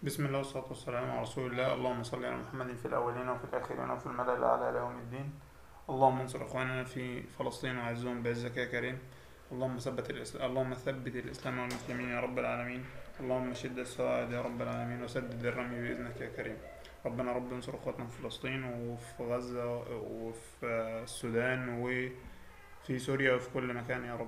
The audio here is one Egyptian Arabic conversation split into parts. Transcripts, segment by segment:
بسم الله والصلاة والسلام على رسول الله اللهم صل على محمد في الأولين وفي الآخرين وفي الملأ الأعلى إلى يوم الدين اللهم انصر إخواننا في فلسطين وعزهم بعزك يا كريم اللهم ثبت الإسلام اللهم ثبت الإسلام والمسلمين يا رب العالمين اللهم شد السواد يا رب العالمين وسدد الرمي بإذنك يا كريم ربنا رب انصر إخواتنا في فلسطين وفي غزة وفي السودان وفي سوريا وفي كل مكان يا رب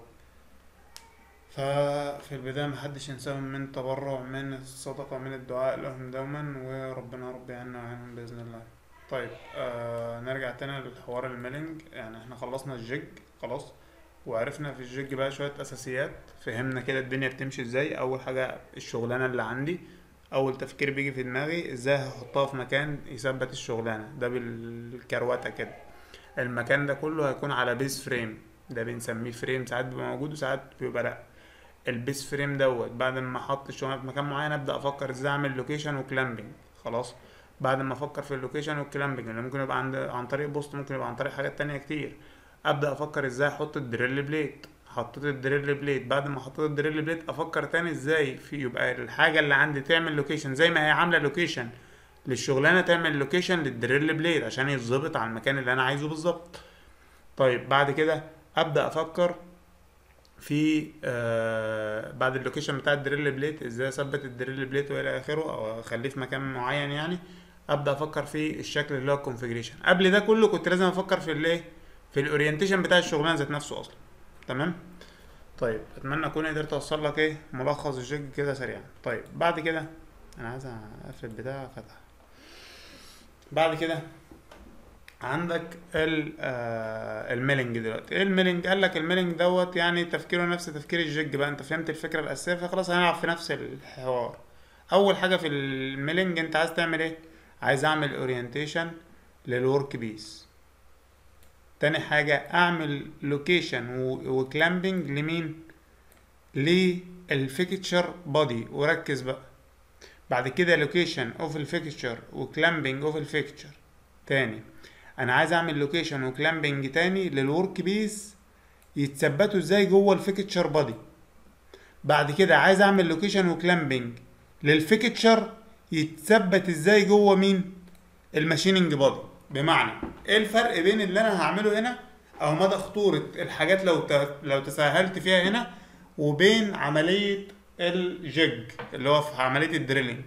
ففي البداية محدش ينساهم من تبرع من الصدقة من الدعاء لهم دوما وربنا رب يعيننا ويعينهم بإذن الله طيب آه نرجع تاني للحوار الميلنج يعني احنا خلصنا الجيج خلاص وعرفنا في الجيج بقى شوية أساسيات فهمنا كده الدنيا بتمشي ازاي أول حاجة الشغلانة اللي عندي أول تفكير بيجي في دماغي ازاي هحطها في مكان يثبت الشغلانة ده بالكروتة كده المكان ده كله هيكون على بيز فريم ده بنسميه فريم ساعات بيبقى موجود وساعات بيبقى لأ البيس فريم دوت بعد ما احط الشغلانه في مكان معين ابدا افكر ازاي اعمل لوكيشن وكلامبنج خلاص بعد ما افكر في اللوكيشن والكلامبنج اللي ممكن يبقى عند عن طريق بوست ممكن يبقى عن طريق حاجات تانية كتير ابدا افكر ازاي احط الدريل بليت حطيت الدريل بليت بعد ما حطيت الدريل بليت افكر تاني ازاي في يبقى الحاجه اللي عندي تعمل لوكيشن زي ما هي عامله لوكيشن للشغلانه تعمل لوكيشن للدريل بليت عشان يتظبط على المكان اللي انا عايزه بالظبط طيب بعد كده ابدا افكر في آه بعد اللوكيشن بتاع الدريل بليت ازاي اثبت الدريل بليت والى اخره او اخليه في مكان معين يعني ابدا افكر في الشكل اللي هو الكونفيجريشن قبل ده كله كنت لازم افكر في الايه في الاورينتيشن بتاع الشغلانه ذات نفسه اصلا تمام طيب اتمنى اكون قدرت اوصل لك ايه ملخص الجيج كده سريعا طيب بعد كده انا عايز اقفل بتاع فتح بعد كده عندك ال آه الميلنج دلوقتي ايه الميلنج قال لك الميلنج دوت يعني تفكيره نفس تفكير الجيج بقى انت فهمت الفكره الاساسيه فخلاص هنلعب في نفس الحوار اول حاجه في الميلنج انت عايز تعمل ايه عايز اعمل اورينتيشن للورك بيس تاني حاجه اعمل لوكيشن وكلامبنج لمين للفيكتشر بودي وركز بقى بعد كده لوكيشن اوف الفيكتشر وكلامبنج اوف الفيكتشر تاني انا عايز اعمل لوكيشن وكلامبنج تاني للورك بيس يتثبتوا ازاي جوه الفيكتشر بادي بعد كده عايز اعمل لوكيشن وكلامبنج للفيكتشر يتثبت ازاي جوه مين الماشيننج بادي بمعنى ايه الفرق بين اللي انا هعمله هنا او مدى خطورة الحاجات لو لو تساهلت فيها هنا وبين عملية الجيج اللي هو في عملية الدريلينج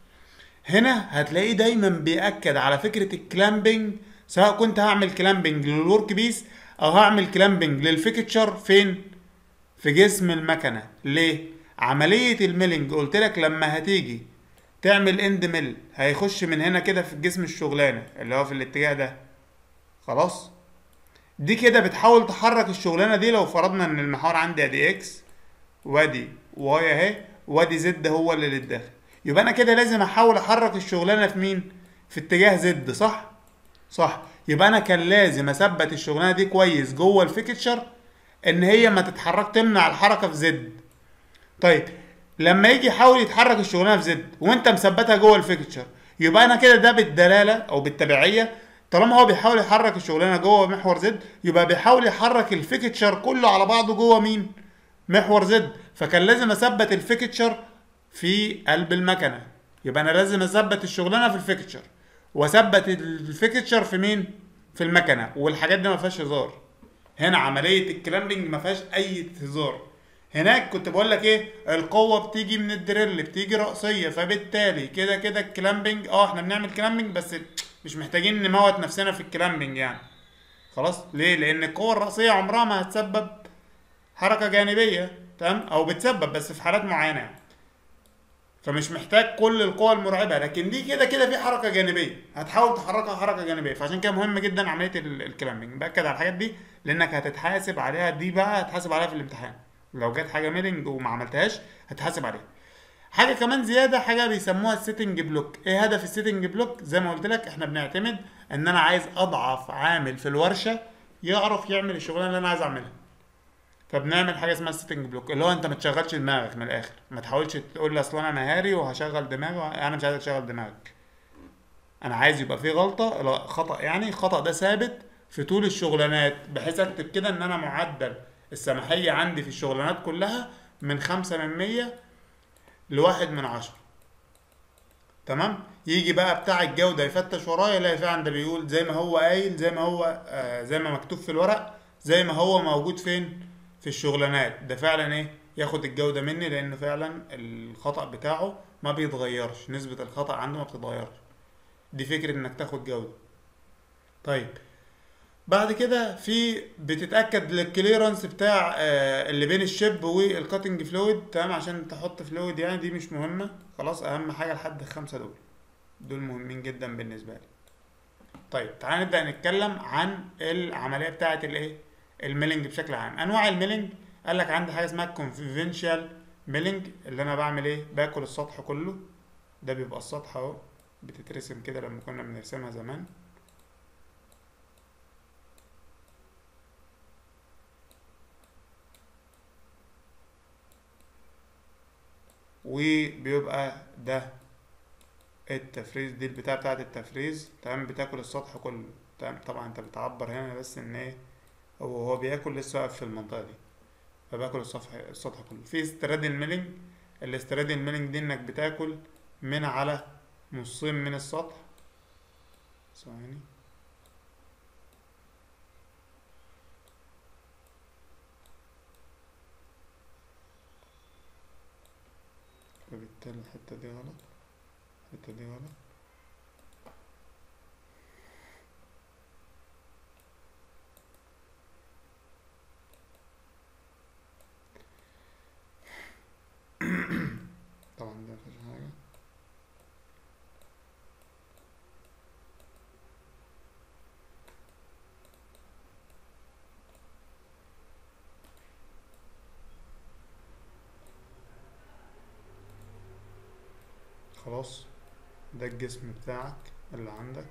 هنا هتلاقيه دايما بيأكد على فكرة الكلامبنج سواء كنت هعمل كلامبنج للورك بيس او هعمل كلامبنج للفيكتشر فين في جسم المكنه ليه عمليه الميلنج قلت لك لما هتيجي تعمل اند ميل هيخش من هنا كده في جسم الشغلانه اللي هو في الاتجاه ده خلاص دي كده بتحاول تحرك الشغلانه دي لو فرضنا ان المحور عندي ادي اكس وادي واي اهي وادي زد هو اللي للداخل يبقى انا كده لازم احاول احرك الشغلانه في مين في اتجاه زد صح صح يبقى انا كان لازم اثبت الشغلانه دي كويس جوه الفيكتشر ان هي ما تتحرك تمنع الحركه في زد طيب لما يجي يحاول يتحرك الشغلانه في زد وانت مثبتها جوه الفيكتشر يبقى انا كده ده بالدلاله او بالتبعيه طالما هو بيحاول يحرك الشغلانه جوه محور زد يبقى بيحاول يحرك الفيكتشر كله على بعضه جوه مين محور زد فكان لازم اثبت الفيكتشر في قلب المكنه يبقى انا لازم اثبت الشغلانه في الفيكتشر واثبت الفيكتشر في مين في المكنه والحاجات دي ما فيهاش هزار هنا عمليه الكلامبنج ما فيهاش اي هزار هناك كنت بقول لك ايه القوه بتيجي من الدريل بتيجي راسيه فبالتالي كده كده الكلامبنج اه احنا بنعمل كلامبنج بس مش محتاجين نموت نفسنا في الكلامبنج يعني خلاص ليه لان القوه الراسيه عمرها ما هتسبب حركه جانبيه تمام او بتسبب بس في حالات معينه يعني فمش محتاج كل القوى المرعبه لكن دي كده كده في حركه جانبيه هتحاول تحركها حركه جانبيه فعشان كده مهم جدا عمليه الكلامبنج باكد على الحاجات دي لانك هتتحاسب عليها دي بقى هتحاسب عليها في الامتحان لو جت حاجه ميلنج وما عملتهاش هتحاسب عليها حاجه كمان زياده حاجه بيسموها السيتنج بلوك ايه هدف السيتنج بلوك زي ما قلت لك احنا بنعتمد ان انا عايز اضعف عامل في الورشه يعرف يعمل الشغلانه اللي انا عايز اعملها فبنعمل حاجه اسمها السيتنج بلوك اللي هو انت ما تشغلش دماغك من الاخر ما تحاولش تقول لي اصل انا مهاري وهشغل دماغي انا مش عايز اشغل دماغك انا عايز يبقى في غلطه خطا يعني الخطا ده ثابت في طول الشغلانات بحيث اكتب كده ان انا معدل السماحيه عندي في الشغلانات كلها من خمسة من مية لواحد من عشرة تمام يجي بقى بتاع الجودة يفتش ورايا يلاقي فعلا ده بيقول زي ما هو قايل زي ما هو آه زي ما مكتوب في الورق زي ما هو موجود فين في الشغلانات ده فعلا ايه ياخد الجودة مني لان فعلا الخطأ بتاعه ما بيتغيرش نسبة الخطأ عنده ما بتتغيرش دي فكرة انك تاخد جودة طيب بعد كده في بتتاكد للكليرنس بتاع آه، اللي بين الشيب والكاتنج فلويد تمام عشان تحط فلويد يعني دي مش مهمه خلاص اهم حاجه لحد الخمسه دول دول مهمين جدا بالنسبه لي طيب تعالى نبدا نتكلم عن العمليه بتاعه الايه الميلنج بشكل عام انواع الميلنج قال لك عندي حاجه اسمها كونفنشال ميلنج اللي انا بعمل ايه باكل السطح كله ده بيبقى السطح اهو بتترسم كده لما كنا بنرسمها زمان وبيبقى ده التفريز دي البتاع بتاعت التفريز تمام بتاكل السطح كله تمام طبعا انت بتعبر هنا بس ان ايه هو هو بياكل لسه واقف في المنطقة دي فباكل السطح السطح كله في استراد الميلنج الاستراد الميلنج دي انك بتاكل من على نصين من السطح ثواني فبالتالي الحتة دي غلط الحتة دي غلط طبعا ده مفيش حاجة خلاص ده الجسم بتاعك اللي عندك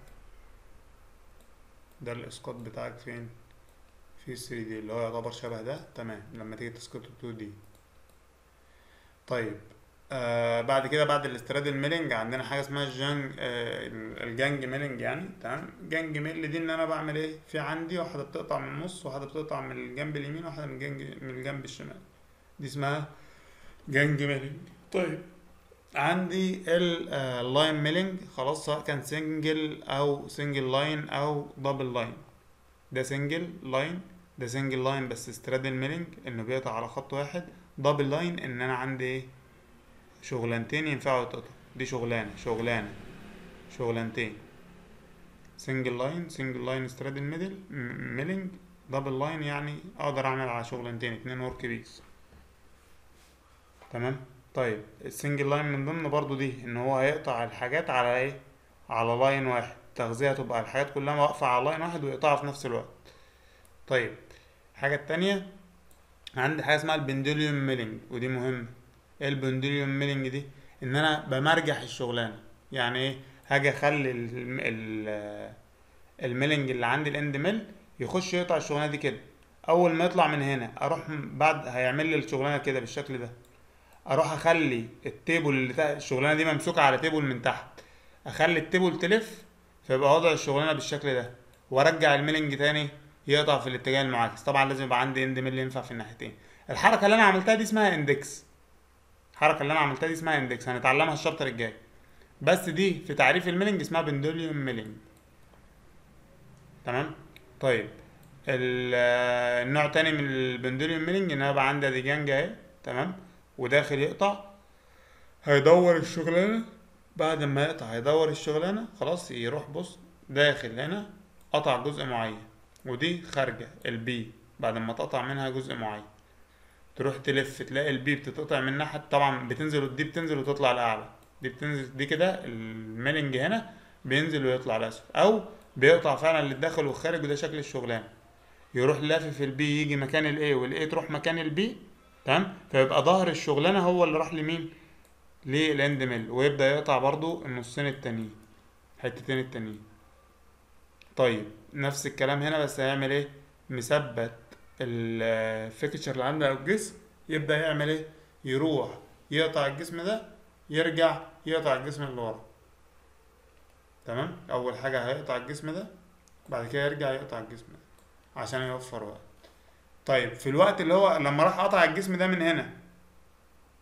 ده الاسقاط بتاعك فين في 3 دي اللي هو يعتبر شبه ده تمام لما تيجي تسقطه 2 دي طيب آه بعد كده بعد الاستيراد الميلنج عندنا حاجه اسمها الجانج آه الجانج ميلنج يعني تمام جانج ميل دي ان انا بعمل ايه في عندي واحده بتقطع من النص واحده بتقطع من الجنب اليمين واحده من الجنب من الجنب الشمال دي اسمها جانج ميلنج طيب عندي اللاين ميلنج خلاص سواء كان سنجل او سنجل لاين او دبل لاين ده سنجل لاين ده سنجل لاين بس استراد الميلنج انه بيقطع على خط واحد دبل لاين ان انا عندي ايه شغلانتين ينفعوا يتقطع دي شغلانه شغلانه شغلانتين سنجل لاين سنجل لاين استراد الميدل ميلنج دبل لاين يعني اقدر اعمل على شغلانتين اتنين ورك بيس تمام طيب السنجل لاين من ضمن برضو دي ان هو هيقطع الحاجات على ايه على لاين واحد تغذية تبقى الحاجات كلها واقفة على لاين واحد ويقطعها في نفس الوقت طيب الحاجة التانية عندي حاجة اسمها البندوليوم ميلينج ودي مهمة ايه البندوليوم ميلينج دي ان انا بمرجح الشغلانة يعني ايه هاجي اخلي ال- ال- الميلينج اللي عندي الاند ميل يخش يقطع الشغلانة دي كده اول ما يطلع من هنا اروح م- بعد هيعمل لي الشغلانة كده بالشكل ده اروح اخلي التيبل اللي تحت الشغلانه دي ممسوكه على تيبل من تحت اخلي التيبل تلف فيبقى وضع الشغلانه بالشكل ده وارجع الميلنج تاني يقطع في الاتجاه المعاكس طبعا لازم يبقى عندي اند ميل ينفع في الناحيتين الحركه اللي انا عملتها دي اسمها اندكس الحركه اللي انا عملتها دي اسمها اندكس هنتعلمها الشابتر الجاي بس دي في تعريف الميلنج اسمها بندوليوم ميلنج تمام طيب ال- آه، النوع تاني من البندوليوم ميلنج ان انا بقى عندي ادي جانج اهي تمام وداخل يقطع هيدور الشغلانه بعد ما يقطع هيدور الشغلانه خلاص يروح بص داخل هنا قطع جزء معين ودي خارجه البي بعد ما تقطع منها جزء معين تروح تلف تلاقي البي بتتقطع من ناحيه طبعا بتنزل ودي بتنزل وتطلع لاعلى دي بتنزل دي كده الميلنج هنا بينزل ويطلع لاسفل او بيقطع فعلا اللي داخل والخارج وده شكل الشغلانه يروح لافف البي يجي مكان الاي والاي تروح مكان البي تمام فيبقى ظهر الشغلانه هو اللي راح لمين للاند ميل ويبدا يقطع برضو النصين التانيين حتتين التانيين طيب نفس الكلام هنا بس هيعمل ايه مثبت الفيكتشر اللي عنده او الجسم يبدا يعمل ايه يروح يقطع الجسم ده يرجع يقطع الجسم اللي ورا تمام اول حاجه هيقطع الجسم ده بعد كده يرجع يقطع الجسم ده عشان يوفر وقت طيب في الوقت اللي هو لما راح قطع الجسم ده من هنا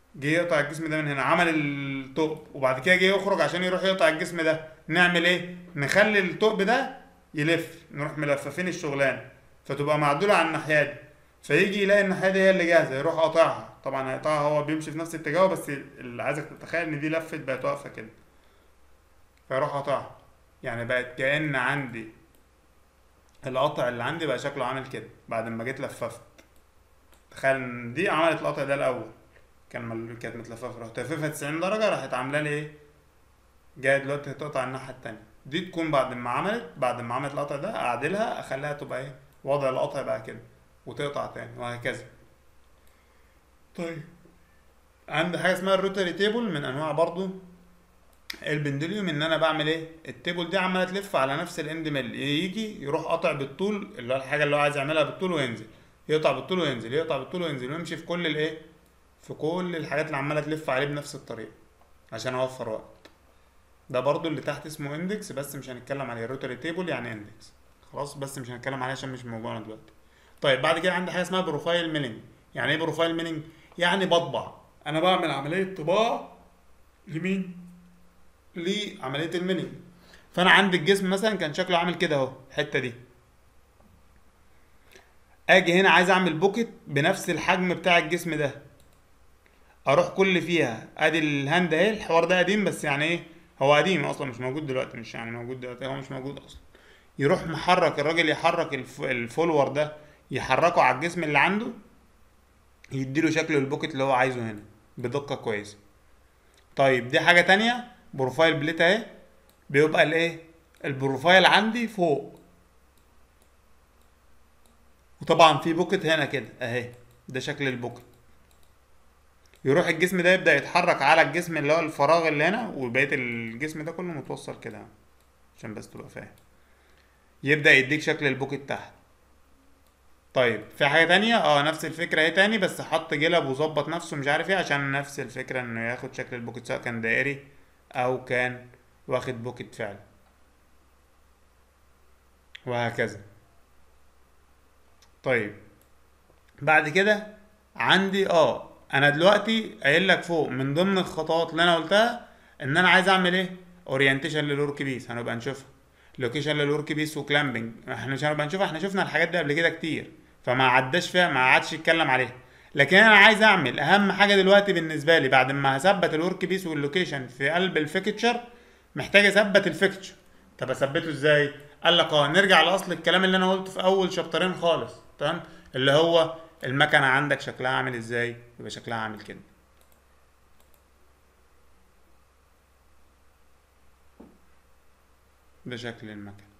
جه يقطع الجسم ده من هنا عمل الثقب وبعد كده جه يخرج عشان يروح يقطع الجسم ده نعمل ايه نخلي الثقب ده يلف نروح ملففين الشغلانه فتبقى معدوله على الناحيه دي فيجي يلاقي الناحيه دي هي اللي جاهزه يروح قاطعها طبعا هيقطعها هو بيمشي في نفس الاتجاه بس اللي عايزك تتخيل ان دي لفت بقت واقفه كده فيروح قاطعها يعني بقت كأن عندي القطع اللي عندي بقى شكله عامل كده بعد ما جيت لففت تخيل ان دي عملت القطع ده الاول كان مل... كانت متلففه رحت لففها 90 درجه راحت عامله لي ايه جايه دلوقتي تقطع الناحيه التانية دي تكون بعد ما عملت بعد ما عملت القطع ده اعدلها اخليها تبقى ايه وضع القطع بقى كده وتقطع تاني وهكذا طيب عندي حاجه اسمها الروتري تيبل من انواع برضو البندليوم ان انا بعمل ايه التيبل دي عماله تلف على نفس الاند ميل يجي يروح قاطع بالطول اللي هو الحاجه اللي هو عايز يعملها بالطول وينزل يقطع بالطول وينزل يقطع بالطول وينزل ويمشي في كل الايه في كل الحاجات اللي عماله تلف عليه بنفس الطريقه عشان اوفر وقت ده برضو اللي تحت اسمه اندكس بس مش هنتكلم عليه روتري تيبل يعني اندكس خلاص بس مش هنتكلم عليه عشان مش موجود دلوقتي طيب بعد كده عندي حاجه اسمها بروفايل ميلينج يعني ايه بروفايل ميلينج يعني بطبع انا بعمل عمليه طباعه لمين لعمليه الميلينج فانا عندي الجسم مثلا كان شكله عامل كده اهو الحته دي اجي هنا عايز اعمل بوكت بنفس الحجم بتاع الجسم ده اروح كل فيها ادي الهاند اهي الحوار ده قديم بس يعني ايه هو قديم اصلا مش موجود دلوقتي مش يعني موجود دلوقتي هو مش موجود اصلا يروح محرك الراجل يحرك الف... الفولور ده يحركه على الجسم اللي عنده يديله شكل البوكت اللي هو عايزه هنا بدقة كويسة طيب دي حاجة تانية بروفايل بليت اهي بيبقى الايه البروفايل عندي فوق وطبعا في بوكت هنا كده اهي ده شكل البوكت يروح الجسم ده يبدأ يتحرك على الجسم اللي هو الفراغ اللي هنا وبقية الجسم ده كله متوصل كده عشان بس تبقى فاهم يبدأ يديك شكل البوكت تحت طيب في حاجة تانية اه نفس الفكرة اهي تاني بس حط جلب وظبط نفسه مش عارف ايه عشان نفس الفكرة انه ياخد شكل البوكت سواء كان دائري او كان واخد بوكت فعلا وهكذا طيب بعد كده عندي اه انا دلوقتي قايل لك فوق من ضمن الخطوات اللي انا قلتها ان انا عايز اعمل ايه اورينتيشن للورك بيس هنبقى نشوفها لوكيشن للورك بيس وكلامبنج احنا مش هنبقى نشوفها احنا شفنا الحاجات دي قبل كده كتير فما عداش فيها ما عادش يتكلم عليها لكن انا عايز اعمل اهم حاجه دلوقتي بالنسبه لي بعد ما هثبت الورك بيس واللوكيشن في قلب الفيكتشر محتاج اثبت الفيكتشر طب اثبته ازاي قال لك اه نرجع لاصل الكلام اللي انا قلته في اول شابترين خالص تمام اللي هو المكنه عندك شكلها عامل ازاي يبقى شكلها عامل كده ده شكل المكنه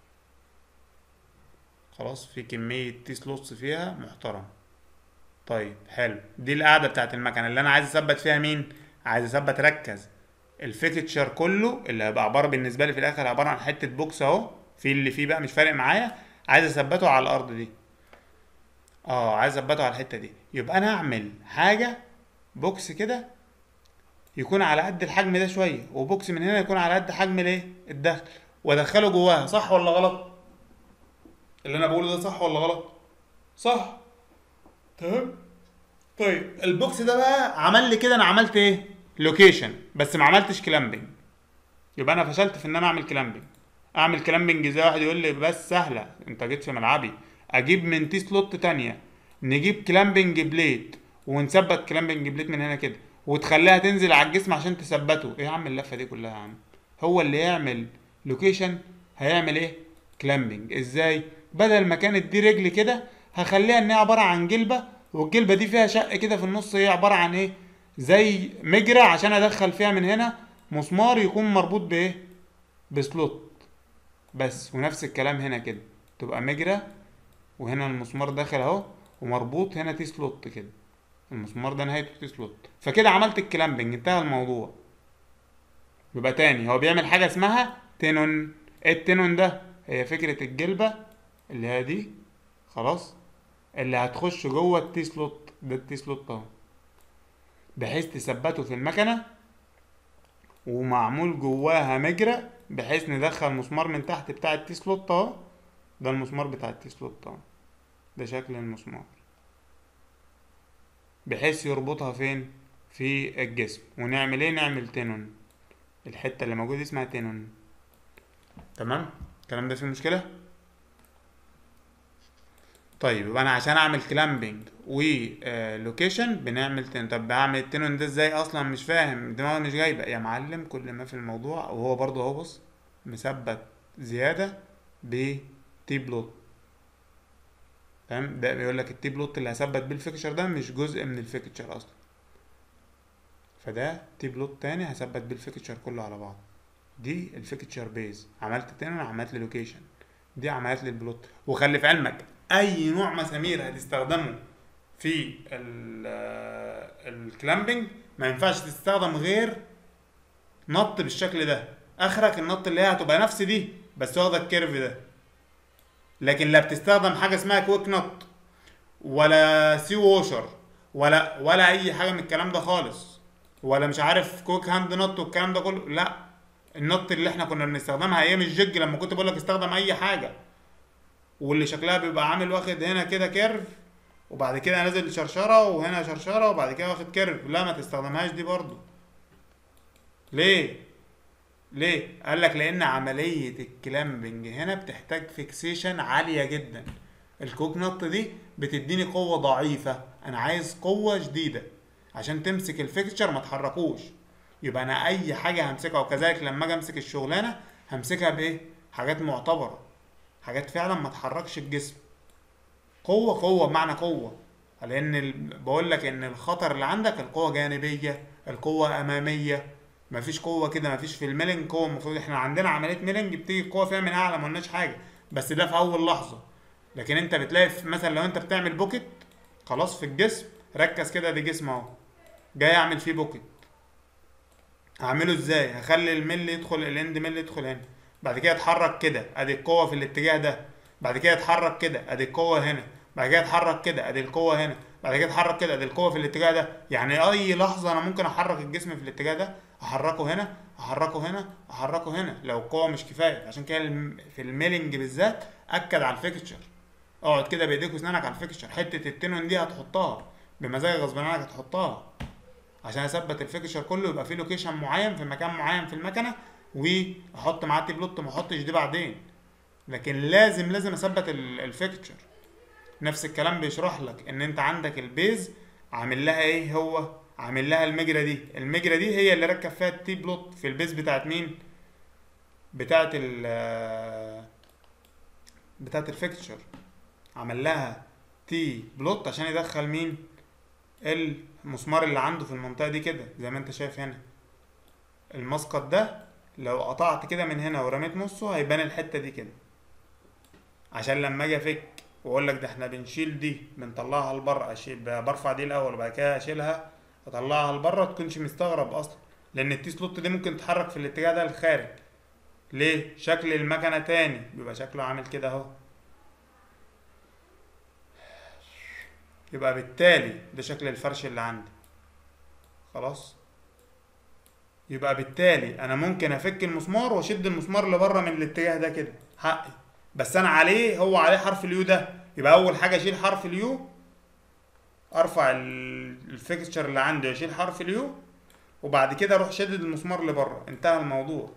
خلاص في كميه تي سلوتس فيها محترم طيب حلو دي القاعده بتاعت المكنه اللي انا عايز اثبت فيها مين عايز اثبت ركز الفيكتشر كله اللي هيبقى عباره بالنسبه لي في الاخر عباره عن حته بوكس اهو في اللي فيه بقى مش فارق معايا عايز اثبته على الارض دي اه عايز اثبته على الحته دي يبقى انا اعمل حاجه بوكس كده يكون على قد الحجم ده شويه وبوكس من هنا يكون على قد حجم الايه الدخل وادخله جواها صح ولا غلط اللي انا بقوله ده صح ولا غلط صح تمام طيب البوكس ده بقى عمل لي كده انا عملت ايه لوكيشن بس ما عملتش كلامبنج يبقى انا فشلت في ان انا اعمل كلامبنج اعمل كلامبنج ازاي واحد يقول لي بس سهله انت جيت في ملعبي اجيب من تي سلوت تانية نجيب كلامبنج بليت ونثبت كلامبنج بليت من هنا كده وتخليها تنزل على الجسم عشان تثبته ايه يا عم اللفه دي كلها يا عم هو اللي يعمل لوكيشن هيعمل ايه كلامبنج ازاي بدل ما كانت دي رجل كده هخليها ان هي عباره عن جلبه والجلبه دي فيها شق كده في النص هي عباره عن ايه زي مجرى عشان ادخل فيها من هنا مسمار يكون مربوط بايه بسلوت بس ونفس الكلام هنا كده تبقى مجرى وهنا المسمار داخل اهو ومربوط هنا تي سلوت كده المسمار ده نهايته تي سلوت فكده عملت الكلامبنج انتهى الموضوع يبقى تاني هو بيعمل حاجه اسمها تينون ايه التينون ده هي فكره الجلبه اللي هي دي خلاص اللي هتخش جوه التي سلوت ده التي سلوت اهو بحيث تثبته في المكنه ومعمول جواها مجرى بحيث ندخل مسمار من تحت بتاع التي سلوت اهو ده المسمار بتاع التي سلوت اهو ده شكل المسمار بحيث يربطها فين في الجسم ونعمل ايه نعمل تنون الحته اللي موجوده اسمها تنون تمام الكلام ده فيه مشكله طيب يبقى انا عشان اعمل كلامبنج ولوكيشن بنعمل تنون طب بعمل التنون ده ازاي اصلا مش فاهم دماغي مش جايبه يا معلم كل ما في الموضوع وهو برضه اهو بص مثبت زياده بتي بلوت تمام ده بيقول لك التي بلوت اللي هثبت بيه الفيكتشر ده مش جزء من الفيكتشر اصلا فده تي بلوت تاني هثبت بيه الفيكتشر كله على بعض دي الفيكتشر بيز عملت تاني عملت لي لوكيشن دي عملت لي البلوت وخلي في علمك اي نوع مسامير هتستخدمه في الكلامبنج ما ينفعش تستخدم غير نط بالشكل ده اخرك النط اللي هي هتبقى نفس دي بس واخده الكيرف ده لكن لا بتستخدم حاجه اسمها كويك نط ولا سي ووشر ولا ولا اي حاجه من الكلام ده خالص ولا مش عارف كويك هاند نط والكلام ده كله لا النط اللي احنا كنا بنستخدمها ايام الجيج لما كنت بقول لك استخدم اي حاجه واللي شكلها بيبقى عامل واخد هنا كده كيرف وبعد كده نازل شرشره وهنا شرشره وبعد كده واخد كيرف لا ما تستخدمهاش دي برضو ليه ليه قال لك لان عمليه الكلامبنج هنا بتحتاج فيكسيشن عاليه جدا الكوك نط دي بتديني قوه ضعيفه انا عايز قوه شديده عشان تمسك الفيكتشر ما تحركوش يبقى انا اي حاجه همسكها وكذلك لما اجي امسك الشغلانه همسكها بايه حاجات معتبره حاجات فعلا ما تحركش الجسم قوه قوه بمعنى قوه لان ال... بقول لك ان الخطر اللي عندك القوه جانبيه القوه اماميه مفيش قوه كده مفيش في الميلنج قوه المفروض احنا عندنا عمليه ميلنج بتيجي القوه فيها من اعلى ما قلناش حاجه بس ده في اول لحظه لكن انت بتلاقي في مثلا لو انت بتعمل بوكيت خلاص في الجسم ركز كده دي جسم اهو جاي اعمل فيه بوكيت هعمله ازاي هخلي الميل يدخل الاند ميل يدخل هنا بعد كده اتحرك كده ادي القوه في الاتجاه ده بعد كده اتحرك كده ادي القوه هنا بعد كده اتحرك كده ادي القوه هنا بعد كده اتحرك كده ادي القوه في الاتجاه ده يعني اي لحظه انا ممكن احرك الجسم في الاتجاه ده احركه هنا احركه هنا احركه هنا لو القوه مش كفايه عشان كده الم- في الميلنج بالذات اكد على الفيكتشر اقعد كده بايديك واسنانك على الفيكتشر حته التنون دي هتحطها بمزاج غصب عنك هتحطها عشان اثبت الفيكتشر كله يبقى فيه لوكيشن معين في مكان معين في المكنه واحط معاه تي بلوت ما احطش دي بعدين لكن لازم لازم اثبت ال- الفيكتشر نفس الكلام بيشرح لك ان انت عندك البيز عامل لها ايه هو عامل لها المجرى دي المجرى دي هي اللي ركب فيها التي بلوت في البيز بتاعت مين بتاعت ال بتاعت الفيكتشر عمل لها تي بلوت عشان يدخل مين المسمار اللي عنده في المنطقة دي كده زي ما انت شايف هنا المسقط ده لو قطعت كده من هنا ورميت نصه هيبان الحتة دي كده عشان لما اجي افك واقول لك ده احنا بنشيل دي بنطلعها لبره اشيل برفع دي الاول وبعد كده اشيلها اطلعها لبره تكونش مستغرب اصلا لان التي سلوت دي ممكن تتحرك في الاتجاه ده للخارج ليه شكل المكنه تاني بيبقى شكله عامل كده اهو يبقى بالتالي ده شكل الفرش اللي عندي خلاص يبقى بالتالي انا ممكن افك المسمار واشد المسمار لبره من الاتجاه ده كده حقي بس انا عليه هو عليه حرف اليو ده يبقى اول حاجه اشيل حرف اليو ارفع ال- الفيكتشر اللي عندي اشيل حرف اليو وبعد كده اروح شدد المسمار لبره انتهى الموضوع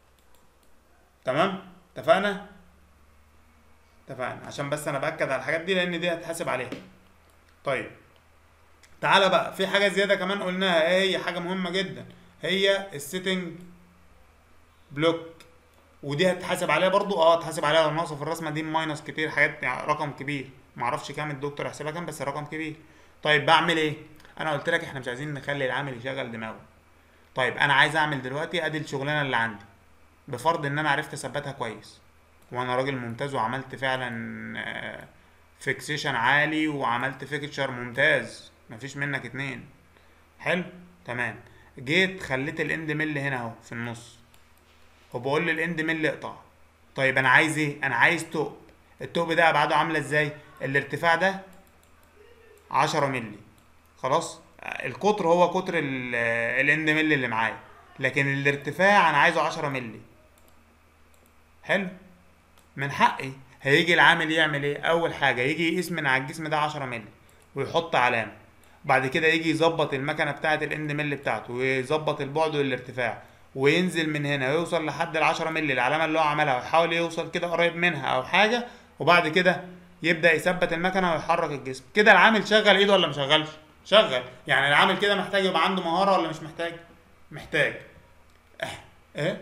تمام اتفقنا اتفقنا عشان بس انا باكد على الحاجات دي لان دي هتحاسب عليها طيب تعالى بقى في حاجه زياده كمان قلناها ايه هي حاجه مهمه جدا هي السيتنج بلوك ودي هتحاسب عليها برضو اه هتحاسب عليها لو ناقصه في الرسمه دي ماينس كتير حاجات يعني رقم كبير معرفش كام الدكتور يحسبها كام بس رقم كبير طيب بعمل ايه انا قلت لك احنا مش عايزين نخلي العامل يشغل دماغه طيب انا عايز اعمل دلوقتي ادي الشغلانه اللي عندي بفرض ان انا عرفت اثبتها كويس وانا راجل ممتاز وعملت فعلا فيكسيشن عالي وعملت فيكتشر ممتاز مفيش منك اتنين حلو تمام جيت خليت الاند ميل هنا اهو في النص وبقول للاند ميل اقطع طيب انا عايز ايه انا عايز توب التوب ده ابعاده عامله ازاي الارتفاع ده 10 مللي خلاص القطر هو قطر ال- الاند ميل اللي معايا لكن الارتفاع انا عايزه 10 مللي حلو من حقي هيجي العامل يعمل ايه اول حاجه يجي يقيس من على الجسم ده 10 مللي ويحط علامه بعد كده يجي يظبط المكنه بتاعه الاند ميل بتاعته ويظبط البعد والارتفاع وينزل من هنا ويوصل لحد ال 10 مللي العلامه اللي هو عملها ويحاول يوصل كده قريب منها او حاجه وبعد كده يبدا يثبت المكنه ويحرك الجسم كده العامل شغل ايده ولا مشغلش شغل يعني العامل كده محتاج يبقى عنده مهاره ولا مش محتاج محتاج ايه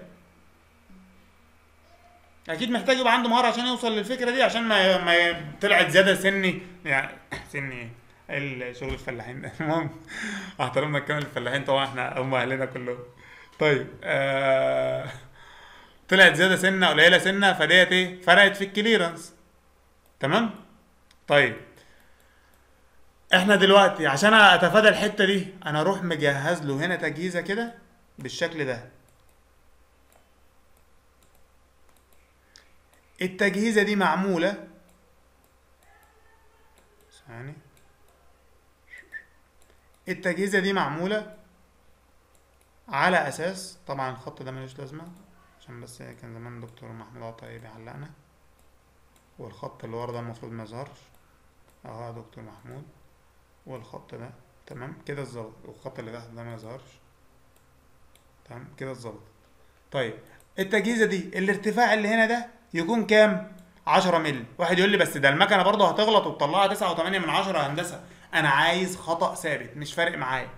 اكيد محتاج يبقى عنده مهاره عشان يوصل للفكره دي عشان ما ما طلعت زياده سني يعني سني ايه الشغل الفلاحين ده المهم احترمنا الكلام الفلاحين طبعا احنا هم اهلنا كلهم طيب آه... طلعت زياده سنه قليله سنه فديت ايه فرقت في الكليرنس تمام طيب احنا دلوقتي عشان اتفادى الحته دي انا اروح مجهز له هنا تجهيزه كده بالشكل ده التجهيزه دي معموله ثاني التجهيزه دي معموله على اساس طبعا الخط ده ملوش لازمه عشان بس كان زمان دكتور محمود عطا بيعلقنا والخط اللي ورا ده المفروض ما يظهرش اهو يا دكتور محمود والخط ده تمام كده اتظبط والخط اللي تحت ده ما يظهرش تمام كده اتظبط طيب التجهيزه دي الارتفاع اللي هنا ده يكون كام 10 مللي واحد يقول لي بس ده المكنه برضه هتغلط وتطلعها 9 و8 من 10 هندسه انا عايز خطا ثابت مش فارق معايا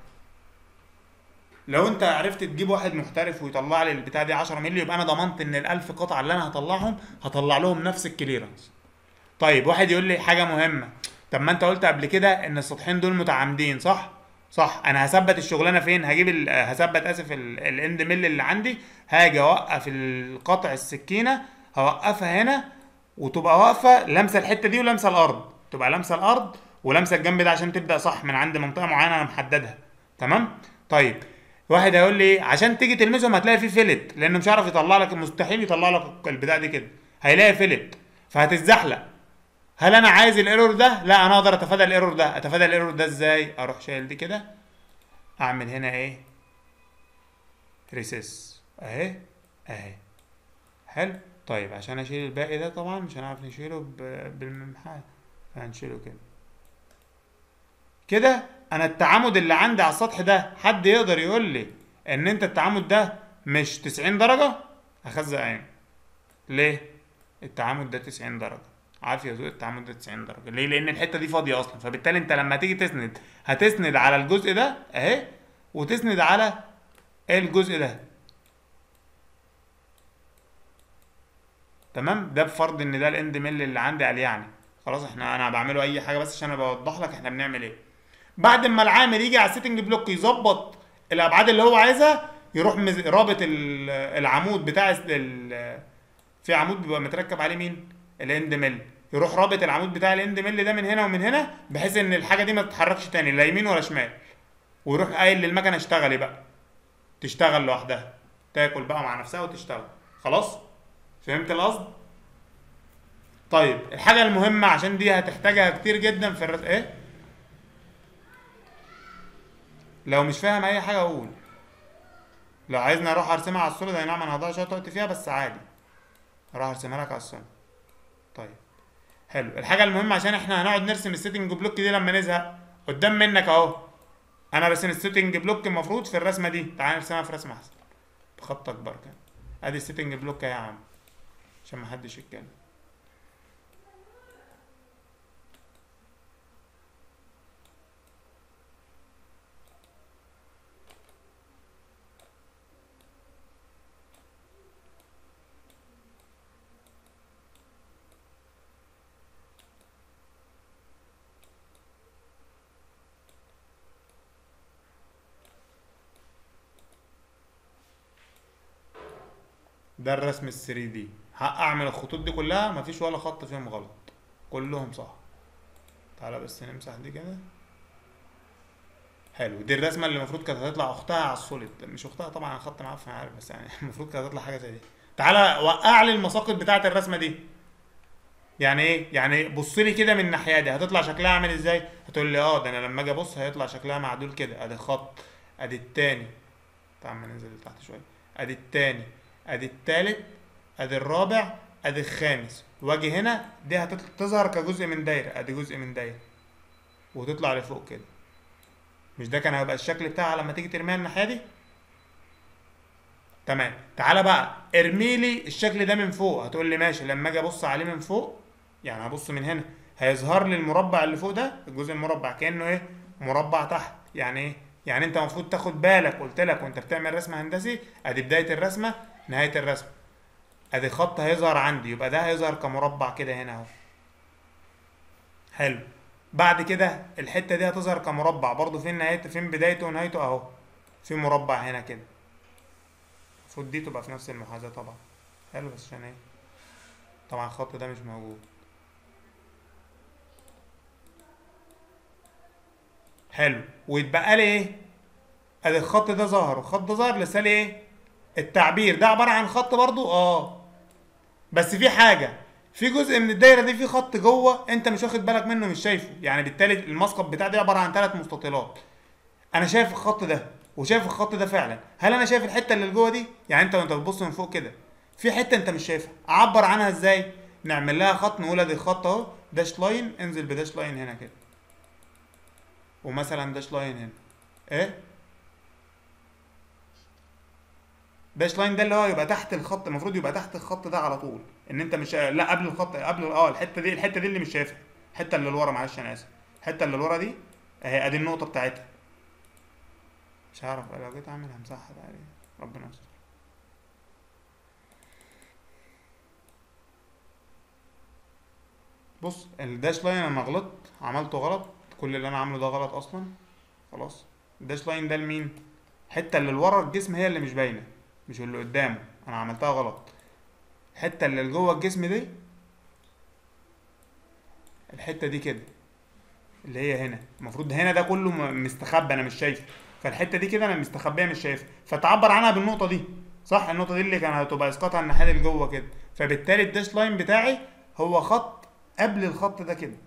لو انت عرفت تجيب واحد محترف ويطلع لي البتاع دي 10 مللي يبقى انا ضمنت ان ال1000 قطعه اللي انا هطلعهم هطلع لهم نفس الكليرنس طيب واحد يقول لي حاجه مهمه طب ما انت قلت قبل كده ان السطحين دول متعامدين صح صح انا هثبت الشغلانه فين هجيب ال... هثبت اسف ال... الاند ميل اللي عندي هاجي اوقف القطع السكينه هوقفها هنا وتبقى واقفه لامسه الحته دي ولامسه الارض تبقى لامسه الارض ولامسه الجنب ده عشان تبدا صح من عند منطقه معينه انا محددها تمام طيب واحد هيقول لي عشان تيجي تلمسهم هتلاقي فيه فيلت لانه مش عارف يطلع لك مستحيل يطلع لك البتاع دي كده هيلاقي فيلت فهتتزحلق هل انا عايز الايرور ده لا انا اقدر اتفادى الايرور ده اتفادى الايرور ده ازاي اروح شايل دي كده اعمل هنا ايه ريسيس اهي اهي حلو طيب عشان اشيل الباقي ده طبعا مش هنعرف نشيله بالممحى فهنشيله كده كده انا التعامد اللي عندي على السطح ده حد يقدر يقول لي ان انت التعامد ده مش 90 درجه اخزق عين ليه التعامد ده 90 درجه عارف يا ذوق التعامد ده 90 درجه ليه لان الحته دي فاضيه اصلا فبالتالي انت لما تيجي تسند هتسند على الجزء ده اهي وتسند على الجزء ده تمام ده بفرض ان ده الاند ميل اللي عندي عليه يعني خلاص احنا انا بعمله اي حاجه بس عشان انا بوضح لك احنا بنعمل ايه بعد ما العامل يجي على السيتنج بلوك يظبط الابعاد اللي هو عايزها يروح مز... رابط العمود بتاع ال... في عمود بيبقى متركب عليه مين الاند ميل يروح رابط العمود بتاع الاند ميل ده من هنا ومن هنا بحيث ان الحاجه دي ما تتحركش تاني لا يمين ولا شمال ويروح قايل للمكنه اشتغلي بقى تشتغل لوحدها تاكل بقى مع نفسها وتشتغل خلاص فهمت القصد طيب الحاجه المهمه عشان دي هتحتاجها كتير جدا في الرس... ايه لو مش فاهم اي حاجه اقول لو عايزني اروح ارسمها على السوليد اي نعم انا هضيع شويه وقت فيها بس عادي اروح ارسمها لك على السوليد طيب حلو الحاجه المهمه عشان احنا هنقعد نرسم السيتنج بلوك دي لما نزهق قدام منك اهو انا راسم السيتنج بلوك المفروض في الرسمه دي تعال نرسمها في رسمه احسن بخط اكبر كده ادي السيتنج بلوك اهي يا عم عشان محدش يتكلم ده الرسم ال 3 دي اعمل الخطوط دي كلها مفيش ولا خط فيهم غلط كلهم صح تعالى بس نمسح دي كده حلو دي الرسمه اللي المفروض كانت هتطلع اختها على السوليد مش اختها طبعا انا خط معفن عارف بس يعني المفروض كانت هتطلع حاجه زي دي تعالى وقع لي المساقط بتاعه الرسمه دي يعني ايه يعني بص لي كده من الناحيه دي هتطلع شكلها عامل ازاي هتقول لي اه ده انا لما اجي ابص هيطلع شكلها معدول كده ادي خط ادي التاني تعال ننزل لتحت شويه ادي التاني ادي التالت ادي الرابع ادي الخامس واجي هنا دي هتظهر كجزء من دايره ادي جزء من دايره وتطلع لفوق كده مش ده كان هيبقى الشكل بتاعها لما تيجي ترميها الناحيه دي تمام تعالى بقى ارمي لي الشكل ده من فوق هتقول لي ماشي لما اجي ابص عليه من فوق يعني هبص من هنا هيظهر لي المربع اللي فوق ده الجزء المربع كانه ايه مربع تحت يعني ايه يعني انت المفروض تاخد بالك قلت لك وانت بتعمل رسم هندسي ادي بدايه الرسمه نهايه الرسمه ادي خط هيظهر عندي يبقى ده هيظهر كمربع كده هنا اهو حلو بعد كده الحته دي هتظهر كمربع برضو فين نهايته فين بدايته ونهايته اهو في مربع هنا كده المفروض دي تبقى في نفس المحاذاه طبعا حلو بس عشان ايه طبعا الخط ده مش موجود حلو ويتبقى لي ايه ادي الخط ده ظهر والخط ده ظهر لسه لي ايه التعبير ده عباره عن خط برضو اه بس في حاجه في جزء من الدايره دي في خط جوه انت مش واخد بالك منه مش شايفه يعني بالتالي المسقط بتاع دي عباره عن ثلاث مستطيلات انا شايف الخط ده وشايف الخط ده فعلا هل انا شايف الحته اللي جوه دي يعني انت وانت بتبص من فوق كده في حته انت مش شايفها اعبر عنها ازاي نعمل لها خط نقول ادي خط اهو داش لاين انزل بداش لاين هنا كده ومثلا داش لاين هنا ايه داش لاين ده اللي هو يبقى تحت الخط المفروض يبقى تحت الخط ده على طول ان انت مش لا قبل الخط قبل اه الحته دي الحته دي اللي مش شايفها الحته اللي لورا معلش انا اسف الحته اللي لورا دي اهي ادي النقطه بتاعتها مش هعرف لو جيت اعمل همسحها تقريبا ربنا يستر بص الداش لاين انا غلطت عملته غلط كل اللي انا عامله ده غلط اصلا خلاص الداش لاين ده لمين الحته اللي لورا الجسم هي اللي مش باينه مش اللي قدامه انا عملتها غلط الحته اللي جوه الجسم دي الحته دي كده اللي هي هنا المفروض هنا ده كله م- مستخبي انا مش شايفه فالحته دي كده انا مستخبيه مش شايفها فتعبر عنها بالنقطه دي صح النقطه دي اللي كانت هتبقى اسقاطها الناحيه اللي جوه كده فبالتالي الداش لاين بتاعي هو خط قبل الخط ده كده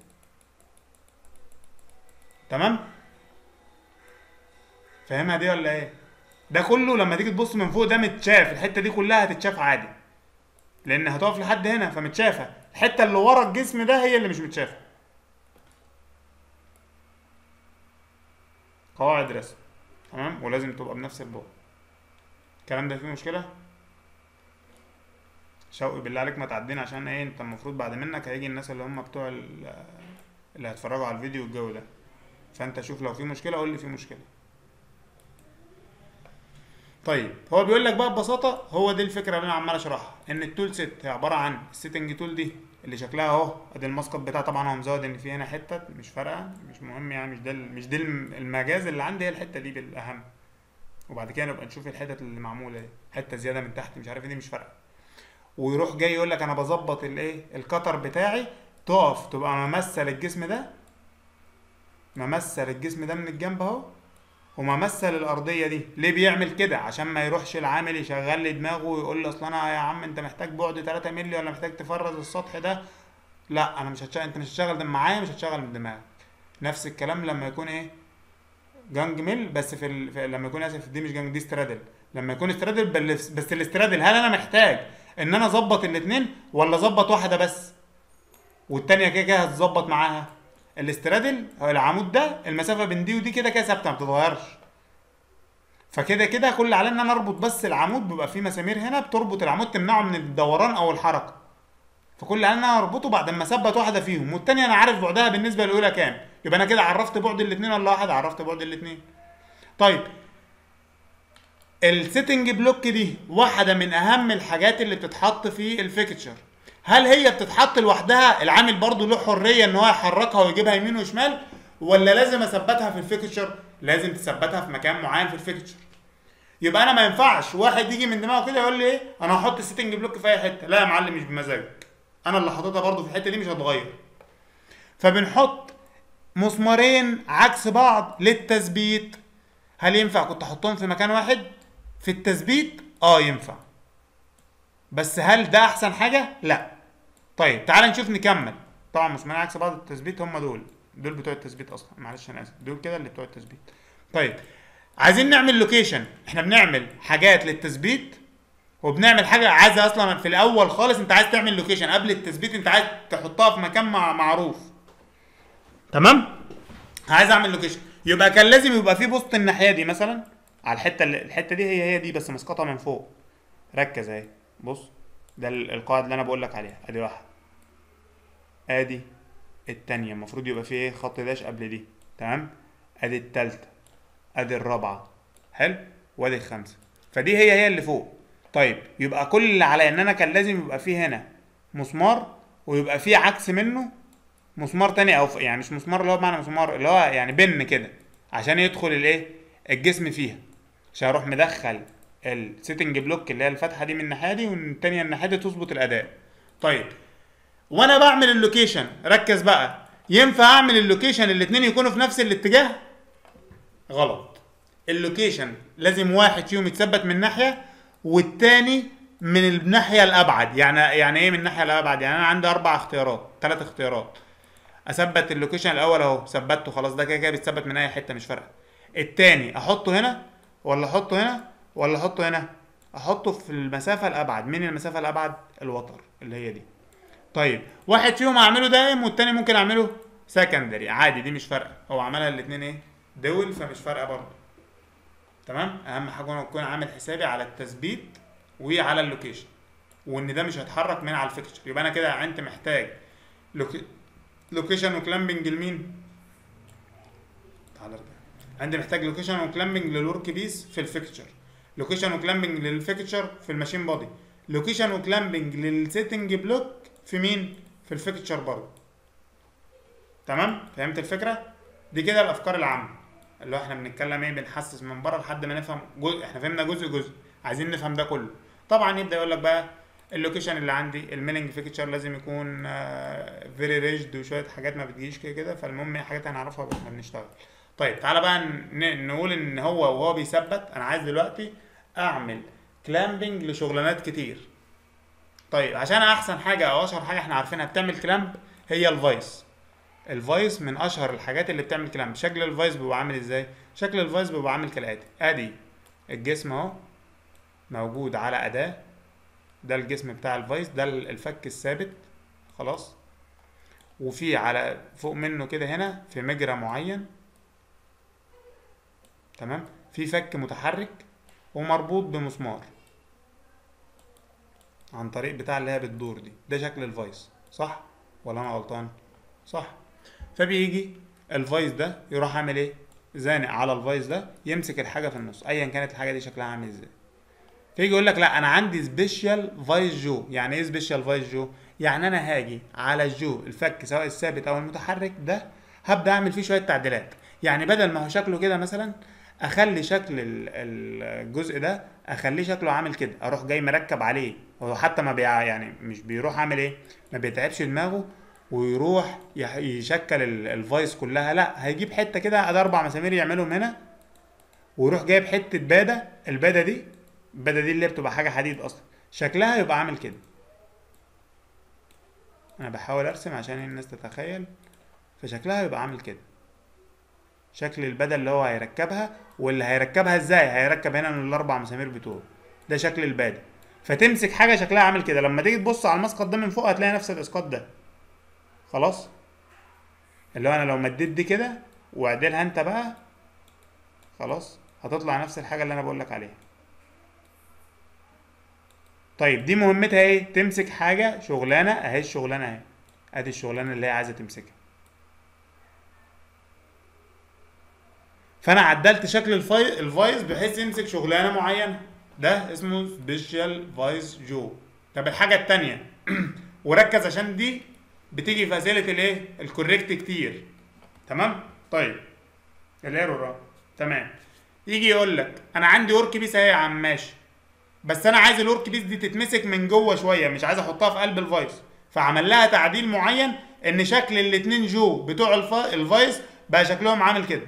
تمام فاهمها دي ولا ايه ده كله لما تيجي تبص من فوق ده متشاف الحته دي كلها هتتشاف عادي لان هتقف لحد هنا فمتشافه الحته اللي ورا الجسم ده هي اللي مش متشافه قواعد رسم تمام ولازم تبقى بنفس البعد الكلام ده فيه مشكله شوقي بالله عليك ما تعدينا عشان ايه انت المفروض بعد منك هيجي الناس اللي هم بتوع ال- اللي هيتفرجوا على الفيديو والجو ده فانت شوف لو في مشكله قول لي في مشكله طيب هو بيقول لك بقى ببساطه هو دي الفكره اللي انا عمال اشرحها ان التول سيت هي عباره عن السيتنج تول دي اللي شكلها اهو ادي الماسكت بتاعها طبعا هو مزود ان في هنا حته مش فارقه مش مهم يعني مش ده ال- مش دي الم- المجاز اللي عندي هي الحته دي بالاهم وبعد كده نبقى نشوف الحتت اللي معموله دي حته زياده من تحت مش عارف ايه دي مش فارقه ويروح جاي يقول لك انا بظبط الايه القطر بتاعي تقف تبقى ممثل الجسم ده ممثل الجسم ده من الجنب اهو وممثل الارضيه دي ليه بيعمل كده عشان ما يروحش العامل يشغل لي دماغه ويقول لي اصل انا يا عم انت محتاج بعد 3 مللي ولا محتاج تفرز السطح ده لا انا مش هتشغل انت مش هتشغل دم معايا مش هتشغل من دماغك نفس الكلام لما يكون ايه جانج ميل بس في, ال... في لما يكون اسف دي مش جانج دي استرادل لما يكون استرادل بس, بس الاسترادل هل انا محتاج ان انا اظبط الاثنين ولا اظبط واحده بس والتانيه كده كده هتظبط معاها الاسترادل هو العمود ده المسافه بين دي ودي كده كده ثابته ما بتتغيرش فكده كده كل اللي عليا ان انا اربط بس العمود بيبقى فيه مسامير هنا بتربط العمود تمنعه من الدوران او الحركه فكل اللي عليا ان انا اربطه بعد ما اثبت واحده فيهم والتانيه انا عارف بعدها بالنسبه للاولى كام يبقى انا كده عرفت بعد الاثنين ولا واحد عرفت بعد الاثنين طيب السيتنج بلوك دي واحده من اهم الحاجات اللي بتتحط في الفيكتشر هل هي بتتحط لوحدها العامل برضو له حريه ان هو يحركها ويجيبها يمين وشمال ولا لازم اثبتها في الفيكتشر لازم تثبتها في مكان معين في الفيكتشر يبقى انا ما ينفعش واحد يجي من دماغه كده يقول لي ايه انا هحط السيتنج بلوك في اي حته لا يا معلم مش بمزاجك انا اللي حاططها برضو في الحته دي مش هتغير فبنحط مسمارين عكس بعض للتثبيت هل ينفع كنت احطهم في مكان واحد في التثبيت اه ينفع بس هل ده احسن حاجه لا طيب تعال نشوف نكمل طبعا مسمارين عكس بعض التثبيت هم دول دول بتوع التثبيت اصلا معلش انا اسف دول كده اللي بتوع التثبيت طيب عايزين نعمل لوكيشن احنا بنعمل حاجات للتثبيت وبنعمل حاجه عايزه اصلا في الاول خالص انت عايز تعمل لوكيشن قبل التثبيت انت عايز تحطها في مكان مع معروف تمام عايز اعمل لوكيشن يبقى كان لازم يبقى في بوست الناحيه دي مثلا على الحته اللي الحته دي هي هي دي بس مسقطه من فوق ركز اهي بص ده ال- القواعد اللي انا بقول لك عليها ادي واحده ادي التانية المفروض يبقى فيه ايه خط داش قبل دي تمام ادي التالتة ادي الرابعة حلو وادي الخامسة فدي هي هي اللي فوق طيب يبقى كل اللي على ان انا كان لازم يبقى فيه هنا مسمار ويبقى فيه عكس منه مسمار تاني او ف- يعني مش مسمار اللي هو بمعنى مسمار اللي هو يعني بن كده عشان يدخل الايه الجسم فيها عشان اروح مدخل السيتنج بلوك اللي هي الفتحه دي من الناحيه دي والتانيه الناحيه دي تظبط الاداء طيب وانا بعمل اللوكيشن ركز بقى ينفع اعمل اللوكيشن الاتنين يكونوا في نفس الاتجاه غلط اللوكيشن لازم واحد فيهم يتثبت من ناحيه والتاني من الناحيه الابعد يعني يعني ايه من الناحيه الابعد يعني انا عندي اربع اختيارات ثلاث اختيارات اثبت اللوكيشن الاول اهو ثبته خلاص ده كده كده بيتثبت من اي حته مش فارقه التاني احطه هنا ولا احطه هنا ولا احطه هنا احطه في المسافه الابعد من المسافه الابعد الوتر اللي هي دي طيب واحد فيهم اعمله دائم والتاني ممكن اعمله سكندري عادي دي مش فارقه هو عملها الاثنين ايه دول فمش فارقه برضه تمام اهم حاجه انا اكون عامل حسابي على التثبيت وعلى اللوكيشن وان ده مش هيتحرك من على الفيكتشر يبقى انا كده انت محتاج لوكي... لوكيشن وكلامبنج لمين تعال ارجع عندي محتاج لوكيشن وكلامبنج للورك بيس في الفيكتشر لوكيشن وكلامبنج للفيكتشر في الماشين بودي لوكيشن وكلامبنج للسيتنج بلوك في مين في الفيكتشر برضه تمام فهمت الفكره دي كده الافكار العامه اللي هو احنا بنتكلم ايه بنحسس من بره لحد ما نفهم جزء احنا فهمنا جزء جزء عايزين نفهم ده كله طبعا يبدا يقول لك بقى اللوكيشن اللي عندي الميلنج فيكتشر لازم يكون فيري ريجد وشويه حاجات ما بتجيش كده كده فالمهم هي حاجات هنعرفها واحنا بنشتغل طيب تعالى بقى ن- نقول ان هو وهو بيثبت انا عايز دلوقتي اعمل كلامبنج لشغلانات كتير طيب عشان احسن حاجه او اشهر حاجه احنا عارفينها بتعمل كلامب هي الفايس الفايس من اشهر الحاجات اللي بتعمل كلامب شكل الفايس بيبقى عامل ازاي شكل الفايس بيبقى عامل كالاتي ادي الجسم اهو موجود على اداه ده الجسم بتاع الفايس ده الفك الثابت خلاص وفي على فوق منه كده هنا في مجرى معين تمام في فك متحرك ومربوط بمسمار عن طريق بتاع اللي هي بتدور دي ده شكل الفايس صح ولا انا غلطان صح فبيجي الفايس ده يروح عامل ايه زانق على الفايس ده يمسك الحاجه في النص ايا كانت الحاجه دي شكلها عامل ازاي فيجي يقول لك لا انا عندي سبيشال فايس جو يعني ايه سبيشال فايس جو يعني انا هاجي على الجو الفك سواء الثابت او المتحرك ده هبدا اعمل فيه شويه تعديلات يعني بدل ما هو شكله كده مثلا اخلي شكل ال- ال- الجزء ده اخليه شكله عامل كده اروح جاي مركب عليه هو حتى ما بيع يعني مش بيروح عامل ايه ما بيتعبش دماغه ويروح يح- يشكل ال- الفايس كلها لا هيجيب حته كده ادي اربع مسامير يعملهم هنا ويروح جايب حته باده الباده دي الباده دي اللي بتبقى حاجه حديد اصلا شكلها يبقى عامل كده انا بحاول ارسم عشان الناس تتخيل فشكلها يبقى عامل كده شكل البدل اللي هو هيركبها واللي هيركبها ازاي هيركب هنا من الاربع مسامير بتوعه ده شكل البادي فتمسك حاجه شكلها عامل كده لما تيجي تبص على المسقط ده من فوق هتلاقي نفس الاسقاط ده خلاص اللي هو انا لو مديت دي كده واعدلها انت بقى خلاص هتطلع نفس الحاجه اللي انا بقول لك عليها طيب دي مهمتها ايه تمسك حاجه شغلانه اهي الشغلانه اهي ادي الشغلانه اللي هي عايزه تمسكها فانا عدلت شكل الفاي... الفايس بحيث يمسك شغلانه معينه ده اسمه سبيشال فايس جو طب الحاجه التانية وركز عشان دي بتيجي في اسئله الايه الكوريكت كتير تمام طيب الايرور اه تمام يجي يقول لك انا عندي ورك بيس اهي يا عم ماشي بس انا عايز الورك بيس دي تتمسك من جوه شويه مش عايز احطها في قلب الفايس فعمل لها تعديل معين ان شكل الاتنين جو بتوع الفا... الفايس بقى شكلهم عامل كده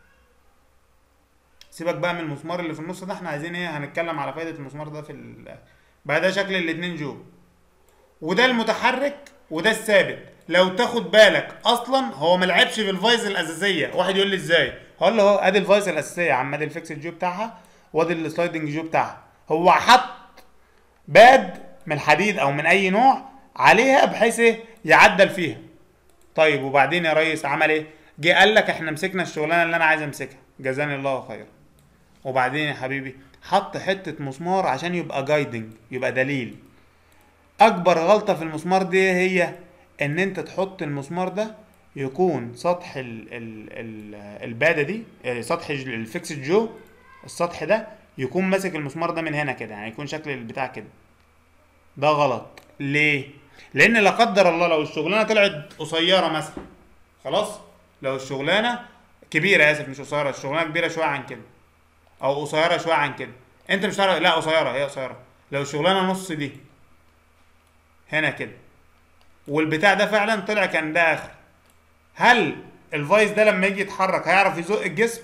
سيبك بقى من المسمار اللي في النص ده احنا عايزين ايه هنتكلم على فايده المسمار ده في ال... بقى ده شكل الاتنين جو وده المتحرك وده الثابت لو تاخد بالك اصلا هو ما لعبش في الفايز الاساسيه واحد يقول لي ازاي هقول له اهو ادي الفايز الاساسيه يا عم ادي الفيكسد جو بتاعها وادي السلايدنج جو بتاعها هو حط باد من الحديد او من اي نوع عليها بحيث ايه يعدل فيها طيب وبعدين يا ريس عمل ايه جه قال لك احنا مسكنا الشغلانه اللي انا عايز امسكها جزاني الله خيرا وبعدين يا حبيبي حط حته مسمار عشان يبقى جايدنج يبقى دليل اكبر غلطه في المسمار دي هي ان انت تحط المسمار ده يكون سطح ال ال ال الباده دي آه، سطح ال- الفيكس جو السطح ده يكون ماسك المسمار ده من هنا كده يعني يكون شكل البتاع كده ده غلط ليه لان لا قدر الله لو الشغلانه طلعت قصيره مثلا خلاص لو الشغلانه كبيره اسف مش قصيره الشغلانه كبيره شويه عن كده او قصيره شويه عن كده انت مش عارف لا قصيره هي قصيره لو الشغلانه نص دي هنا كده والبتاع ده فعلا طلع كان ده اخر هل الفايس ده لما يجي يتحرك هيعرف يزق الجسم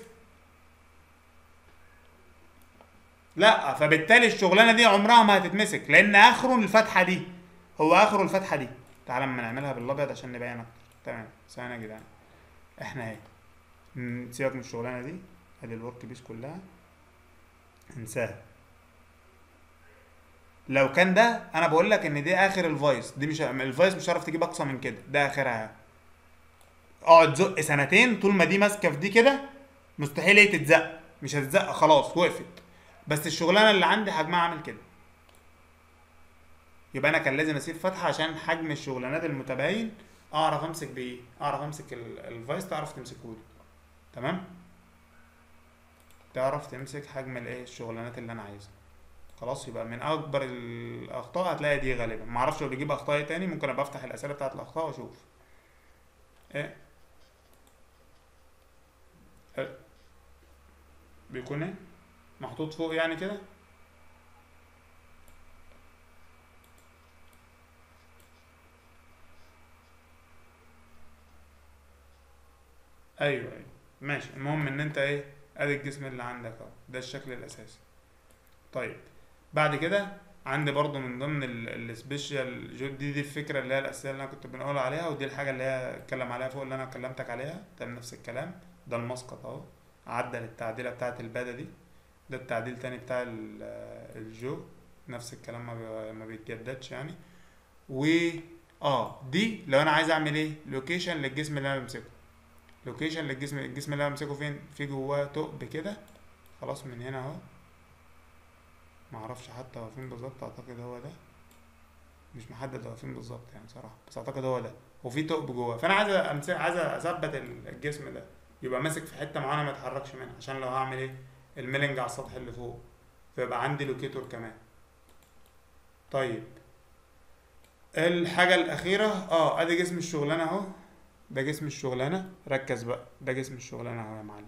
لا فبالتالي الشغلانه دي عمرها ما هتتمسك لان اخره الفتحه دي هو اخره الفتحه دي تعالى اما نعملها بالابيض عشان نبين اكتر تمام ثواني يا جدعان احنا اهي م- سيبك من الشغلانه دي ادي الورك بيس كلها انساها لو كان ده انا بقول لك ان دي اخر الفايس دي مش الفايس مش هتعرف تجيب اقصى من كده ده اخرها اقعد زق سنتين طول ما دي ماسكه في دي كده مستحيل هي تتزق مش هتتزق خلاص وقفت بس الشغلانه اللي عندي حجمها عامل كده يبقى انا كان لازم اسيب فتحه عشان حجم الشغلانات المتباين اعرف امسك بايه اعرف امسك ال- الفايس تعرف تمسكه لي تمام تعرف تمسك حجم الايه الشغلانات اللي انا عايزها خلاص يبقى من اكبر الاخطاء هتلاقي دي غالبا ما اعرفش لو بيجيب اخطاء إيه تاني ممكن ابقى افتح الاسئله بتاعت الاخطاء واشوف ايه إيه؟ بيكون ايه محطوط فوق يعني كده ايوه ايوه ماشي المهم ان انت ايه ادي الجسم اللي عندك اهو ده الشكل الاساسي طيب بعد كده عندي برضو من ضمن السبيشال جود دي دي الفكره اللي هي الاساسيه اللي انا كنت بنقول عليها ودي الحاجه اللي هي اتكلم عليها فوق اللي انا كلمتك عليها تمام نفس الكلام ده المسقط اهو عدل التعديله بتاعه الباده دي ده التعديل تاني بتاع ال- الجو نفس الكلام ما بي- ما بيتجددش يعني و اه دي لو انا عايز اعمل ايه لوكيشن للجسم اللي انا بمسكه لوكيشن للجسم الجسم اللي انا بمسكه فين في جواه ثقب كده خلاص من هنا اهو معرفش حتى هو فين بالظبط اعتقد هو ده مش محدد هو فين بالظبط يعني صراحه بس اعتقد هو ده وفي ثقب جواه فانا عايز امسك عايز اثبت ال- الجسم ده يبقى ماسك في حته معينه ما يتحركش منها عشان لو هعمل ايه الميلنج على السطح اللي فوق فيبقى عندي لوكيتور كمان طيب الحاجه الاخيره اه ادي جسم الشغلانه اهو ده جسم الشغلانه ركز بقى ده جسم الشغلانه اهو يا معلم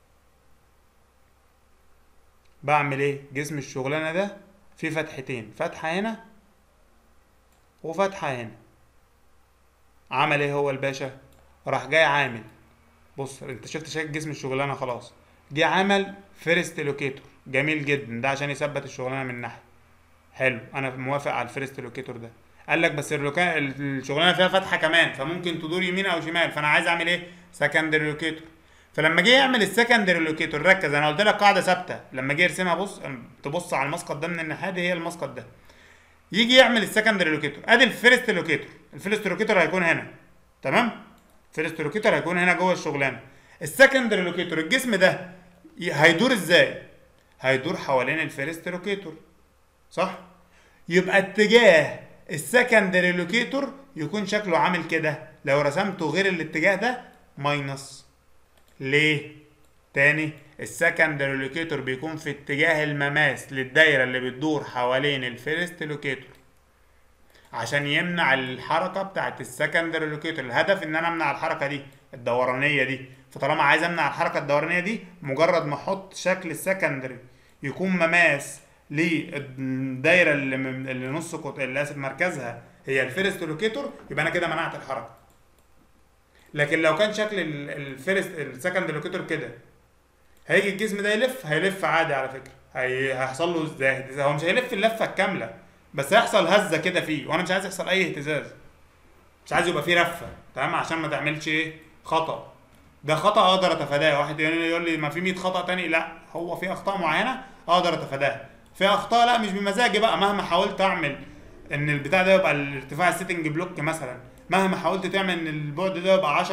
بعمل ايه جسم الشغلانه ده فيه فتحتين فتحه هنا وفتحه هنا عمل ايه هو الباشا راح جاي عامل بص انت شفت شكل جسم الشغلانه خلاص جه عمل فيرست لوكيتور جميل جدا ده عشان يثبت الشغلانه من ناحيه حلو انا موافق على الفيرست لوكيتور ده قال لك بس اللوكا... الشغلانه فيها فتحه كمان فممكن تدور يمين او شمال فانا عايز اعمل ايه سكندري لوكيتور فلما جه يعمل السكندري لوكيتور ركز انا قلت لك قاعده ثابته لما جه يرسمها بص تبص على المسقط ده من الناحيه دي هي المسقط ده يجي يعمل السكندري لوكيتور ادي الفيرست لوكيتور الفيرست لوكيتور هيكون هنا تمام فيرست لوكيتور هيكون هنا جوه الشغلانه السكندري لوكيتور الجسم ده ي- هيدور ازاي هيدور حوالين الفيرست لوكيتور صح يبقى اتجاه السكندري لوكيتور يكون شكله عامل كده لو رسمته غير الاتجاه ده ماينس ليه تاني السكندري لوكيتور بيكون في اتجاه المماس للدايره اللي بتدور حوالين الفيرست لوكيتور عشان يمنع الحركه بتاعت السكندري لوكيتور الهدف ان انا امنع الحركه دي الدورانيه دي فطالما عايز امنع الحركه الدورانيه دي مجرد ما احط شكل السكندري يكون مماس للدايره اللي من- اللي نص قط... اللي اسف مركزها هي الفيرست لوكيتور يبقى انا كده منعت الحركه لكن لو كان شكل ال- الفيرست السكند لوكيتور كده هيجي الجسم ده يلف هيلف عادي على فكره هي... هيحصل له ازاي هو مش هيلف اللفه الكامله بس هيحصل هزه كده فيه وانا مش عايز يحصل اي اهتزاز مش عايز يبقى فيه رفه تمام عشان ما تعملش ايه خطا ده خطا اقدر اتفاداه واحد يقول لي يقول لي ما في 100 خطا تاني لا هو في اخطاء معينه اقدر اتفاداها في اخطاء لا مش بمزاجي بقى مهما حاولت اعمل ان البتاع ده يبقى الارتفاع السيتنج بلوك مثلا مهما حاولت تعمل ان البعد ده يبقى 10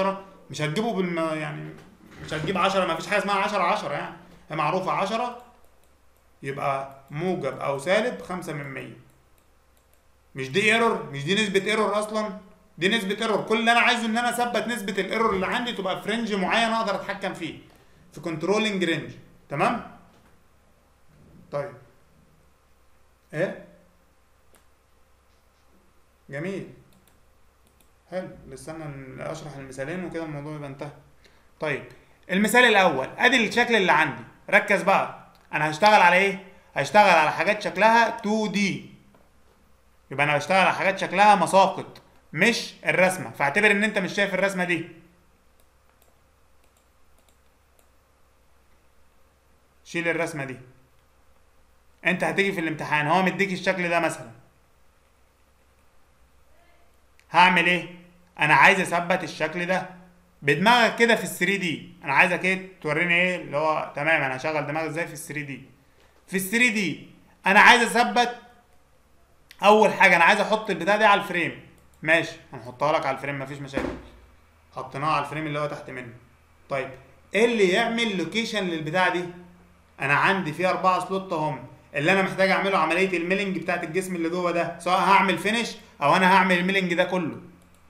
مش هتجيبه بالم يعني مش هتجيب 10 ما فيش حاجه اسمها 10 10 يعني هي معروفه 10 يبقى موجب او سالب 5 من 100 مش دي ايرور مش دي نسبه ايرور اصلا دي نسبه ايرور كل اللي انا عايزه ان انا اثبت نسبه الايرور اللي عندي تبقى في رينج معين اقدر اتحكم فيه في كنترولنج رينج تمام طيب ايه جميل حلو استنى اشرح المثالين وكده الموضوع يبقى انتهى طيب المثال الاول ادي الشكل اللي عندي ركز بقى انا هشتغل على ايه هشتغل على حاجات شكلها 2 دي يبقى انا بشتغل على حاجات شكلها مساقط مش الرسمه فاعتبر ان انت مش شايف الرسمه دي شيل الرسمه دي انت هتيجي في الامتحان هو مديك الشكل ده مثلا هعمل ايه انا عايز اثبت الشكل ده بدماغك كده في ال 3 دي انا عايزك ايه توريني ايه اللي هو تمام انا هشغل دماغي ازاي في ال 3 دي في ال 3 دي انا عايز اثبت اول حاجه انا عايز احط البتاع دي على الفريم ماشي هنحطها لك على الفريم مفيش مشاكل حطيناها على الفريم اللي هو تحت منه طيب ايه اللي يعمل لوكيشن للبتاع دي انا عندي فيه اربعه سلوت اهم اللي انا محتاج اعمله عمليه الميلنج بتاعت الجسم اللي جوه ده سواء هعمل فينش او انا هعمل الميلنج ده كله